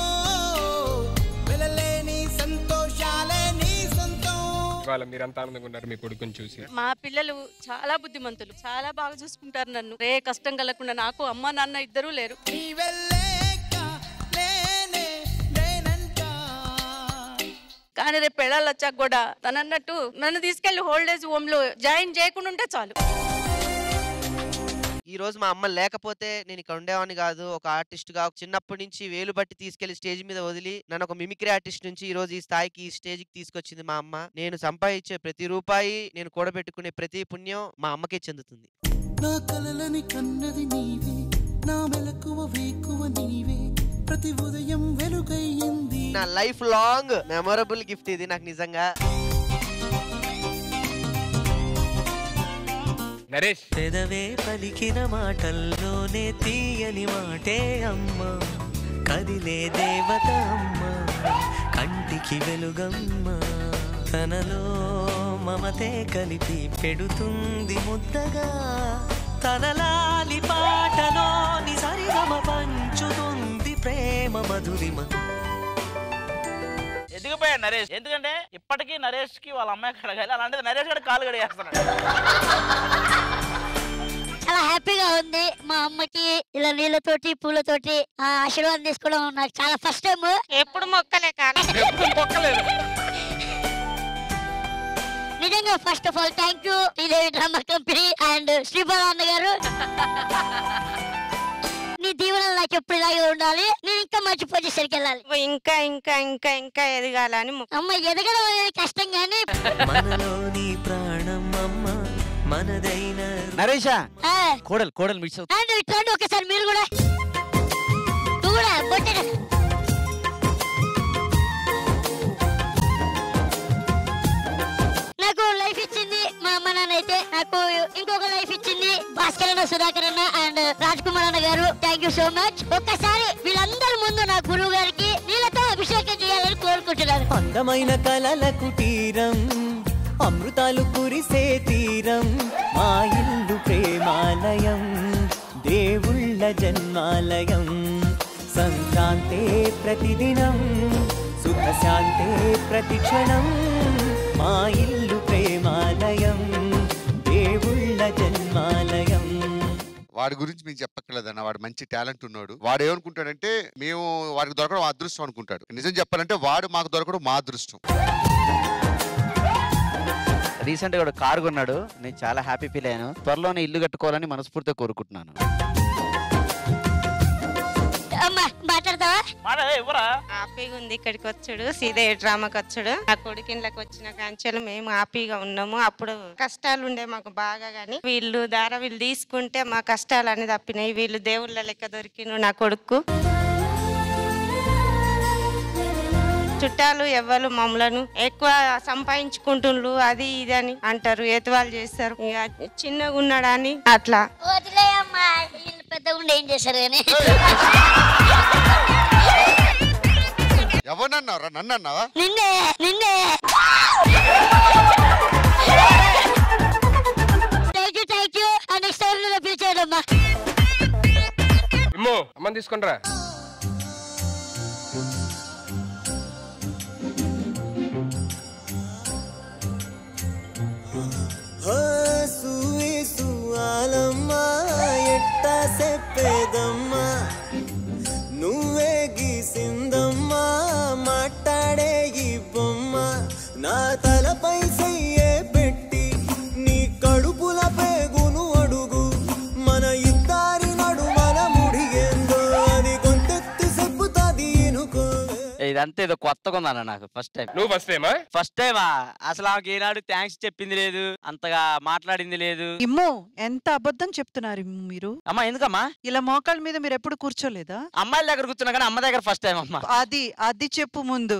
H: వెలలేని సంతోషాలే నీ సొంతం
A: ఇవాళ మీరంతా ఆనందంగా ఉన్నారు మీ కొడుకుని చూసి
S: మా పిల్లలు చాలా బుద్ధిమంతులు చాలా బాగా చూసుకుంటారు నన్ను ఏ కష్టం కలగకుండా నాకు అమ్మ నాన్న ఇద్దరూ లేరు
H: నీవే లేక నేనే నేనంట
S: కానీ రేపు పెళ్ళాలు వచ్చాక కూడా తను అన్నట్టు నన్ను తీసుకెళ్లి హోల్డేజ్ హోమ్ లో జాయిన్ చేయకుండా ఉంటే చాలు
B: ఈ రోజు మా అమ్మ లేకపోతే నేను ఇక్కడ ఉండేవాడిని కాదు ఒక ఆర్టిస్ట్ గా చిన్నప్పటి నుంచి వేలు బట్టి తీసుకెళ్లి స్టేజ్ మీద వదిలి నన్ను ఒక మిమిక్రీ ఆర్టిస్ట్ నుంచి ఈ రోజు ఈ స్థాయికి ఈ స్టేజ్ కి తీసుకొచ్చింది మా అమ్మ నేను సంపాదించే ప్రతి రూపాయి నేను కూడబెట్టుకునే ప్రతి పుణ్యం మా అమ్మకే చెందుతుంది
H: నా కలలని కన్నది నీవే నా మెలకువ వేకువ నీవే ప్రతి ఉదయం వెలుగయ్యింది
B: నా లైఫ్ లాంగ్ మెమొరబుల్ గిఫ్ట్ ఇది నాకు నిజంగా
A: నరేష్
H: పెదవే పలికిన మాటల్లోనే తీయని మాటే అమ్మ కదిలే దేవత అమ్మ కంటికి వెలుగమ్మ తనలో మమతే కలిపి పెడుతుంది ముద్దగా తనలాలి పాటలోని సరిగమ పంచుతుంది ప్రేమ మధురిమ
L: ఎదిగిపోయాడు నరేష్ ఎందుకంటే ఇప్పటికీ నరేష్ కి వాళ్ళ అమ్మాయి కడగాలి అలాంటిది నరేష్ గడ కాలు కడిగేస్తున్నాడు
Q: చాలా హ్యాపీగా ఉంది మా అమ్మకి ఇలా నీళ్ళతోటి పూలతోటి ఆ ఆశీర్వాదం తీసుకోవడం నాకు చాలా ఫస్ట్ టైం ఎప్పుడు మొక్కలే కానీ నిజంగా first of all thank you Sridevi drama company and Sribala అన్న గారు నీ దీవెనలు నాకు ఎప్పుడు ఇలాగే ఉండాలి నేను ఇంకా మంచి పొజిషన్కి వెళ్ళాలి ఇంకా ఇంకా ఇంకా ఇంకా ఎదగాలని అమ్మ ఎదగడం అనేది కష్టం కానీ
H: మనలోని ప్రాణం అమ్మ మనదైన
L: నరేషా
Q: ఆ,
L: కోడలు కోడలు మిస్ అవుతుంది
Q: అండ్ ఇట్లాంటి ఒకసారి మీరు కూడా నువ్వు కూడా బొట్టెడు. నాకు లైఫ్ ఇచ్చింది మా అమ్మ నాన్న అయితే నాకు ఇంకొక లైఫ్ ఇచ్చింది భాస్కర్ అన్న సుధాకర్ అన్న అండ్ రాజ్ కుమార్ అన్న గారు థ్యాంక్ యూ సో మచ్ ఒక్కసారి వీళ్ళందరి ముందు నా గురువు గారికి నీళ్ళతో అభిషేకం చేయాలని కోరుకుంటున్నాను
H: అందమైన కలల కుటీరం అమృతాలు కురిసే తీరం మా ఇల్లు ప్రేమాలయం దేవుళ్ళ జన్మాలయం సంక్రాంతే ప్రతిదినం సుఖశాంతే ప్రతిక్షణం మా ఇల్లు ప్రేమాలయం దేవుళ్ళ జన్మాలయం
R: వాడి గురించి మీకు చెప్పక్కర్లేదన్న వాడు మంచి టాలెంట్ ఉన్నాడు వాడు ఏమనుకుంటాడంటే మేము వాడికి దొరకడం మా అదృష్టం అనుకుంటాడు నిజం చెప్పాలంటే వాడు మాకు దొరకడం మా అదృష్టం
L: రీసెంట్ గా కారు కొన్నాడు నేను చాలా హ్యాపీ ఫీల్ అయ్యాను త్వరలోనే ఇల్లు కట్టుకోవాలని మనస్ఫూర్తిగా కోరుకుంటున్నాను
Q: అమ్మా మాట్లాడతావా
L: మాట ఎవరా
V: హ్యాపీగా ఉంది ఇక్కడికి వచ్చాడు సీదయ్య డ్రామాకి వచ్చాడు ఆ కొడుకిండ్లకు వచ్చిన కాంచెలు మేము హ్యాపీగా ఉన్నాము అప్పుడు కష్టాలు ఉండే మాకు బాగా గాని వీళ్ళు దార వీళ్ళు తీసుకుంటే మా కష్టాలు అనేది తప్పినాయి వీళ్ళు దేవుళ్ళ లెక్క దొరికిన నా కొడుకు చుట్టాలు ఎవ్వరు మమ్మలను ఎక్కువ సంపాదించుకుంటుండ్రు అది ఇది అని అంటారు ఎతువాలు చేస్తారు ఇక చిన్నగా ఉన్నాడని అట్లా
Q: వదిలేయమ్మా వీళ్ళు పెద్దగా ఉండి ఏం చేశారు కానీ
R: ఎవరన్నారా నన్ను అన్నావా
Q: నిన్నే నిన్నే థ్యాంక్ యూ
A: అమ్మో అమ్మని తీసుకునిరా
F: సూయి సువాలమ్మా ఎట్ట చెప్పేదమ్మా నువ్వే గీసిందమ్మా మాట్లాడే ఈ బొమ్మ నా తలపై చెయ్యే పెట్టి నీ కడుపుల పేగును అడుగు మన ఇద్దరి నడు మన ముడిగేందో అది కొంటెత్తి చెప్పుతాది ఇనుకో
I: ఇదంతా ఏదో కొత్తగా ఉందన్న నాకు ఫస్ట్ టైం
A: నువ్వు ఫస్ట్ టైమా
I: ఫస్ట్ టైమా అసలు ఆమెకి ఏనాడు థ్యాంక్స్ చెప్పింది లేదు అంతగా మాట్లాడింది లేదు
N: ఇమ్ము ఎంత అబద్ధం చెప్తున్నారు ఇమ్ము మీరు
I: అమ్మా ఎందుకమ్మా
N: ఇలా మోకాళ్ళ మీద మీరు ఎప్పుడు కూర్చోలేదా
I: అమ్మాయిల దగ్గర కూర్చున్నా కానీ అమ్మ దగ్గర ఫస్ట్ టైం అమ్మా
N: అది అది చెప్పు ముందు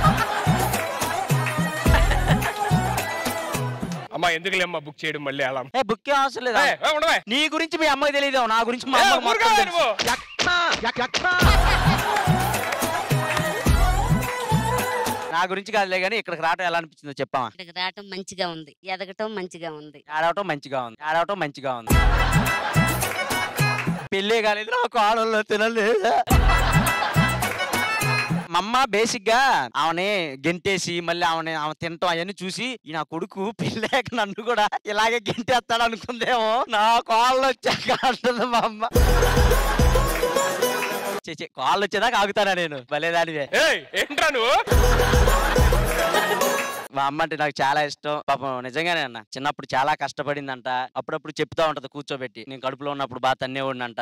A: అమ్మా ఎందుకులే అమ్మా బుక్ చేయడం మళ్ళీ అలా
I: ఏ బుక్ అవసరం లేదా
A: ఏ, ఏ, ఉండవే.
I: నీ గురించి మీ అమ్మకి తెలియదు నా గురించి మా
A: ఏ,
I: అమ్మకి మొత్తం
A: ఊరుకోవే
I: తెలుసు.
A: నువ్వు.
I: నా గురించి కాదులే కానీ ఇక్కడికి రావటం ఎలా అనిపించిందో చెప్పామా
T: ఇక్కడికి రావటం మంచిగా ఉంది ఎదగటం మంచిగా ఉంది
I: ఆడవటం మంచిగా ఉంది ఆడవటం మంచిగా ఉంది పెళ్ళే కాలేదు నాకు ఆడవాళ్ళు తినలేదు మా అమ్మ బేసిక్ గా ఆమెని గెంటేసి మళ్ళీ ఆమెని ఆమె తినటం అవన్నీ చూసి ఈ నా కొడుకు పెళ్ళాక నన్ను కూడా ఇలాగే గెంటేస్తాడు అనుకుందేమో నా కాళ్ళు వచ్చాక అంటుంది మా అమ్మ ఛీ, ఛీ, కాళ్ళు వచ్చేదాకా ఆగుతానా నేను భలే దానివే
A: ఏయ్ ఏంట్రా నువ్వు
I: మా అమ్మ అంటే నాకు చాలా ఇష్టం పాపం నిజంగానే అన్న చిన్నప్పుడు చాలా కష్టపడిందంట అప్పుడప్పుడు చెప్తా ఉంటది కూర్చోబెట్టి నేను కడుపులో ఉన్నప్పుడు బాగా తన్నేవాడినంట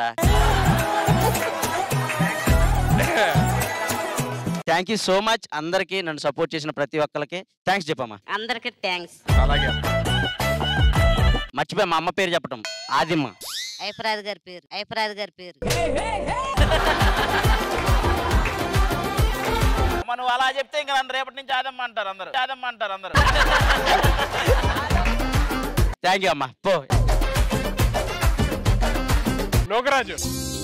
I: థ్యాంక్ యూ సో మచ్ అందరికి నన్ను సపోర్ట్ చేసిన ప్రతి ఒక్కరికి థ్యాంక్స్ చెప్పమ్మా
T: అందరికి థ్యాంక్స్
A: అలాగే
I: మర్చిపోయా మా అమ్మ పేరు చెప్పటం ఆదిమ్మ
T: ఐఫరాజ్ గారి పేరు ఐఫరాజ్ గారి పేరు
P: మనం అలా చెప్తే ఇంకా నన్ను రేపటి నుంచి ఆదమ్మ అంటారు అందరు ఆదమ్మ అంటారు అందరు
I: థ్యాంక్ యూ అమ్మా పో
A: నోకరాజు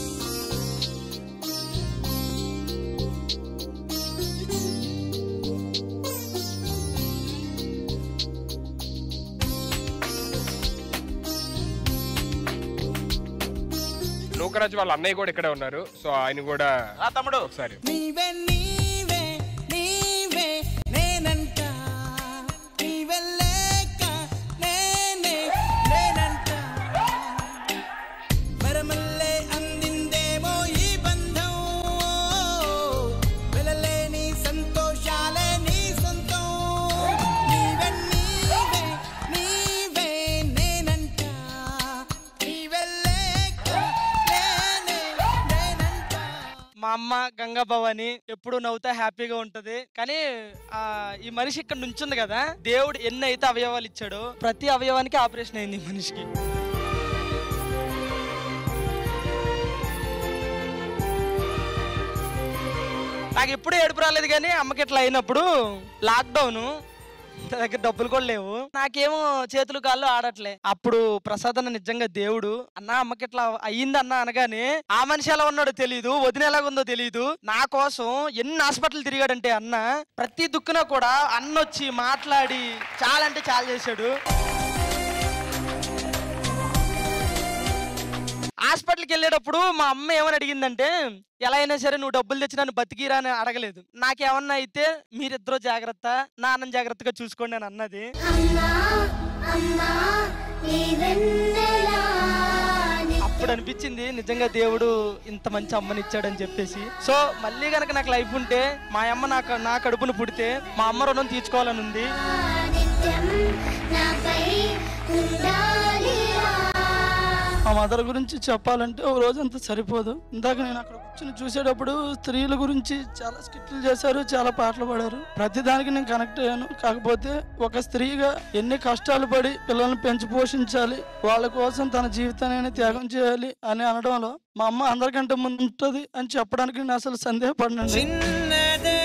A: నూకరాజు వాళ్ళ అన్నయ్య కూడా ఇక్కడే ఉన్నారు సో ఆయన కూడా
P: తమ్ముడు
A: ఒకసారి
H: నీవే నీవే నీవే నేనంట నీవే లేక నేనే నేనంట వరమల్లే అందిందేమో ఈ బంధం వెలలేని సంతోషాలే నీ సొంతం నీవే నీవే నీవే నేనంట నీవే లేక నేనే నేనంట
U: మా అమ్మ గంగా భవాని ఎప్పుడు నవ్వుతా హ్యాపీగా ఉంటది కానీ ఆ ఈ మనిషి ఇక్కడ నుంచుంది కదా దేవుడు ఎన్ని అయితే అవయవాలు ఇచ్చాడో ప్రతి అవయవానికి ఆపరేషన్ అయింది ఈ మనిషికి నాకు ఎప్పుడు ఏడుపు రాలేదు కానీ అమ్మకి ఇట్లా అయినప్పుడు లాక్డౌన్ నా దగ్గర డబ్బులు కూడా లేవు నాకేమో చేతులు కాళ్ళు ఆడట్లే అప్పుడు ప్రసాద్ అన్న నిజంగా దేవుడు అన్న అమ్మకి ఇట్లా అయ్యింది అన్న అనగానే ఆ మనిషి ఎలా ఉన్నాడో తెలియదు వదిన ఎలాగుందో తెలియదు నా కోసం ఎన్ని హాస్పిటల్ తిరిగాడంటే అన్న ప్రతి దుక్కున కూడా అన్న వచ్చి మాట్లాడి చాలా అంటే చాలా చేశాడు హాస్పిటల్కి వెళ్ళేటప్పుడు మా అమ్మ ఏమని అడిగిందంటే ఎలా అయినా సరే నువ్వు డబ్బులు తెచ్చి నన్ను బతికిరా అని అడగలేదు నాకేమన్నా అయితే మీరిద్దరూ జాగ్రత్త నాన్న జాగ్రత్తగా చూసుకోండి అని అన్నది
D: అమ్మా నీ వెన్నెలా
U: అప్పుడు అనిపించింది నిజంగా దేవుడు ఇంత మంచి అమ్మని ఇచ్చాడని చెప్పేసి సో మళ్ళీ గనక నాకు లైఫ్ ఉంటే మా అమ్మ నాకు నా కడుపును పుడితే మా అమ్మ రుణం తీర్చుకోవాలని ఉంది
D: నిత్యం నాపై ఉండాలిరా
U: మా మదర్ గురించి చెప్పాలంటే ఓ రోజంతా సరిపోదు ఇందాక నేను అక్కడ కూర్చొని చూసేటప్పుడు స్త్రీల గురించి చాలా స్కిట్లు చేశారు చాలా పాటలు పాడారు ప్రతి దానికి నేను కనెక్ట్ అయ్యాను కాకపోతే ఒక స్త్రీగా ఎన్ని కష్టాలు పడి పిల్లల్ని పెంచి పోషించాలి వాళ్ళ కోసం తన జీవితాన్ని త్యాగం చేయాలి అని అనడంలో మా అమ్మ అందరికంటే ముందు ఉంటుంది అని చెప్పడానికి నేను అసలు సందేహపడినండి
H: చిన్నదే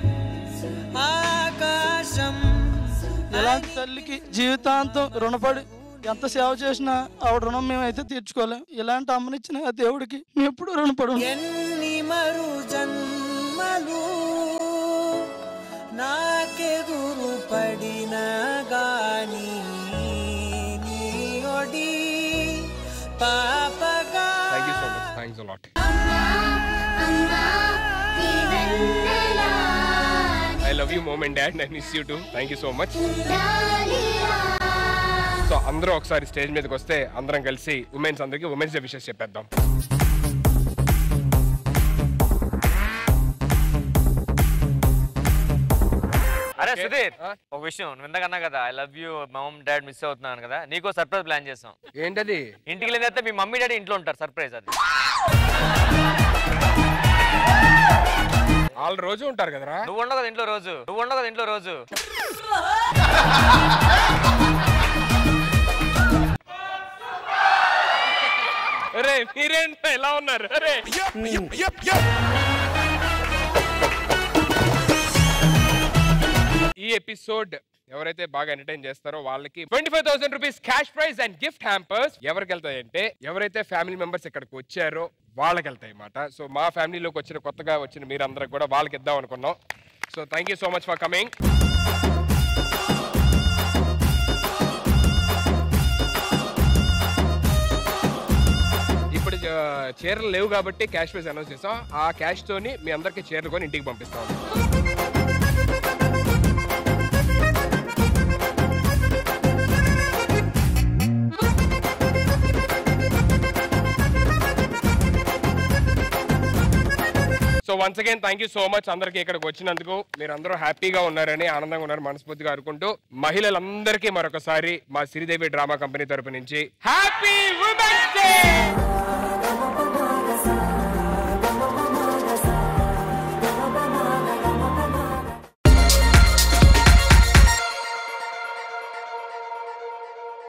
H: ఆకాశం
U: ఇలాంటి తల్లికి జీవితాంతం రుణపడి ఎంత సేవ చేసినా ఆవిడ రుణం మేమైతే తీర్చుకోలేం ఇలాంటి అమ్మనిచ్చిన ఆ దేవుడికి మేము ఎప్పుడు రుణపడు
H: ఎన్ని మరు జన్మలు నాకెదురు పడిన గాని నీ ఒడి పాపగా
A: thank you so much thanks a lot
D: అమ్మా
A: love you mom and dad I miss you too thank you so much so అందరూ ఒకసారి స్టేజ్ మీదకి వస్తే అందరం కలిసి ఉమెన్స్ అందరికి ఉమెన్స్ డే విషెస్ చెప్పేద్దాం
C: అరే
A: Okay.
C: సుధీర్ ఒక విషయం నువ్వు ఇందాకన్నా కదా I love you mum dad miss అవుతున్నాను కదా నీకో సర్ప్రైజ్ ప్లాన్ చేసాం
A: ఏంటది
C: ఇంటికి వెళ్ళితే మీ మమ్మీ డాడీ ఇంట్లో ఉంటారు సర్ప్రైజ్ అది
A: వాళ్ళు రోజు ఉంటారు కదరా
C: నువ్వు ఉండవు కదా ఇంట్లో రోజు నువ్వు ఉండవు కదా ఇంట్లో రోజు
A: అరే మీరేంటో ఎలా ఉన్నారు అరే ఈ ఎపిసోడ్ ఎవరైతే బాగా ఎంటర్టైన్ చేస్తారో వాళ్ళకి twenty five thousand rupees cash prize and gift hampers ఎవరికి వెళ్తాయంటే ఎవరైతే ఫ్యామిలీ మెంబర్స్ ఇక్కడికి వచ్చారో వాళ్ళకి వెళ్తాయి అన్నమాట సో మా ఫ్యామిలీలోకి వచ్చిన కొత్తగా వచ్చిన మీరందరికి కూడా వాళ్ళకి ఇద్దాం అనుకున్నాం so thank you so much for coming ఇప్పుడు ఆ, చీరలు లేవు కాబట్టి క్యాష్ ప్రైజ్ అనౌన్స్ చేసాం ఆ క్యాష్ తోని మీ అందరికి చీరలు కొని ఇంటికి పంపిస్తాం so once again thank you so much అందరికి ఇక్కడికి వచ్చినందుకు మీరు అందరూ హ్యాపీగా ఉన్నారని ఆనందంగా ఉన్నారు మనస్ఫూర్తిగా అనుకుంటూ మహిళలందరికీ మరొకసారి మా శ్రీదేవి డ్రామా కంపెనీ తరపు నుంచి హ్యాపీ ఉమెన్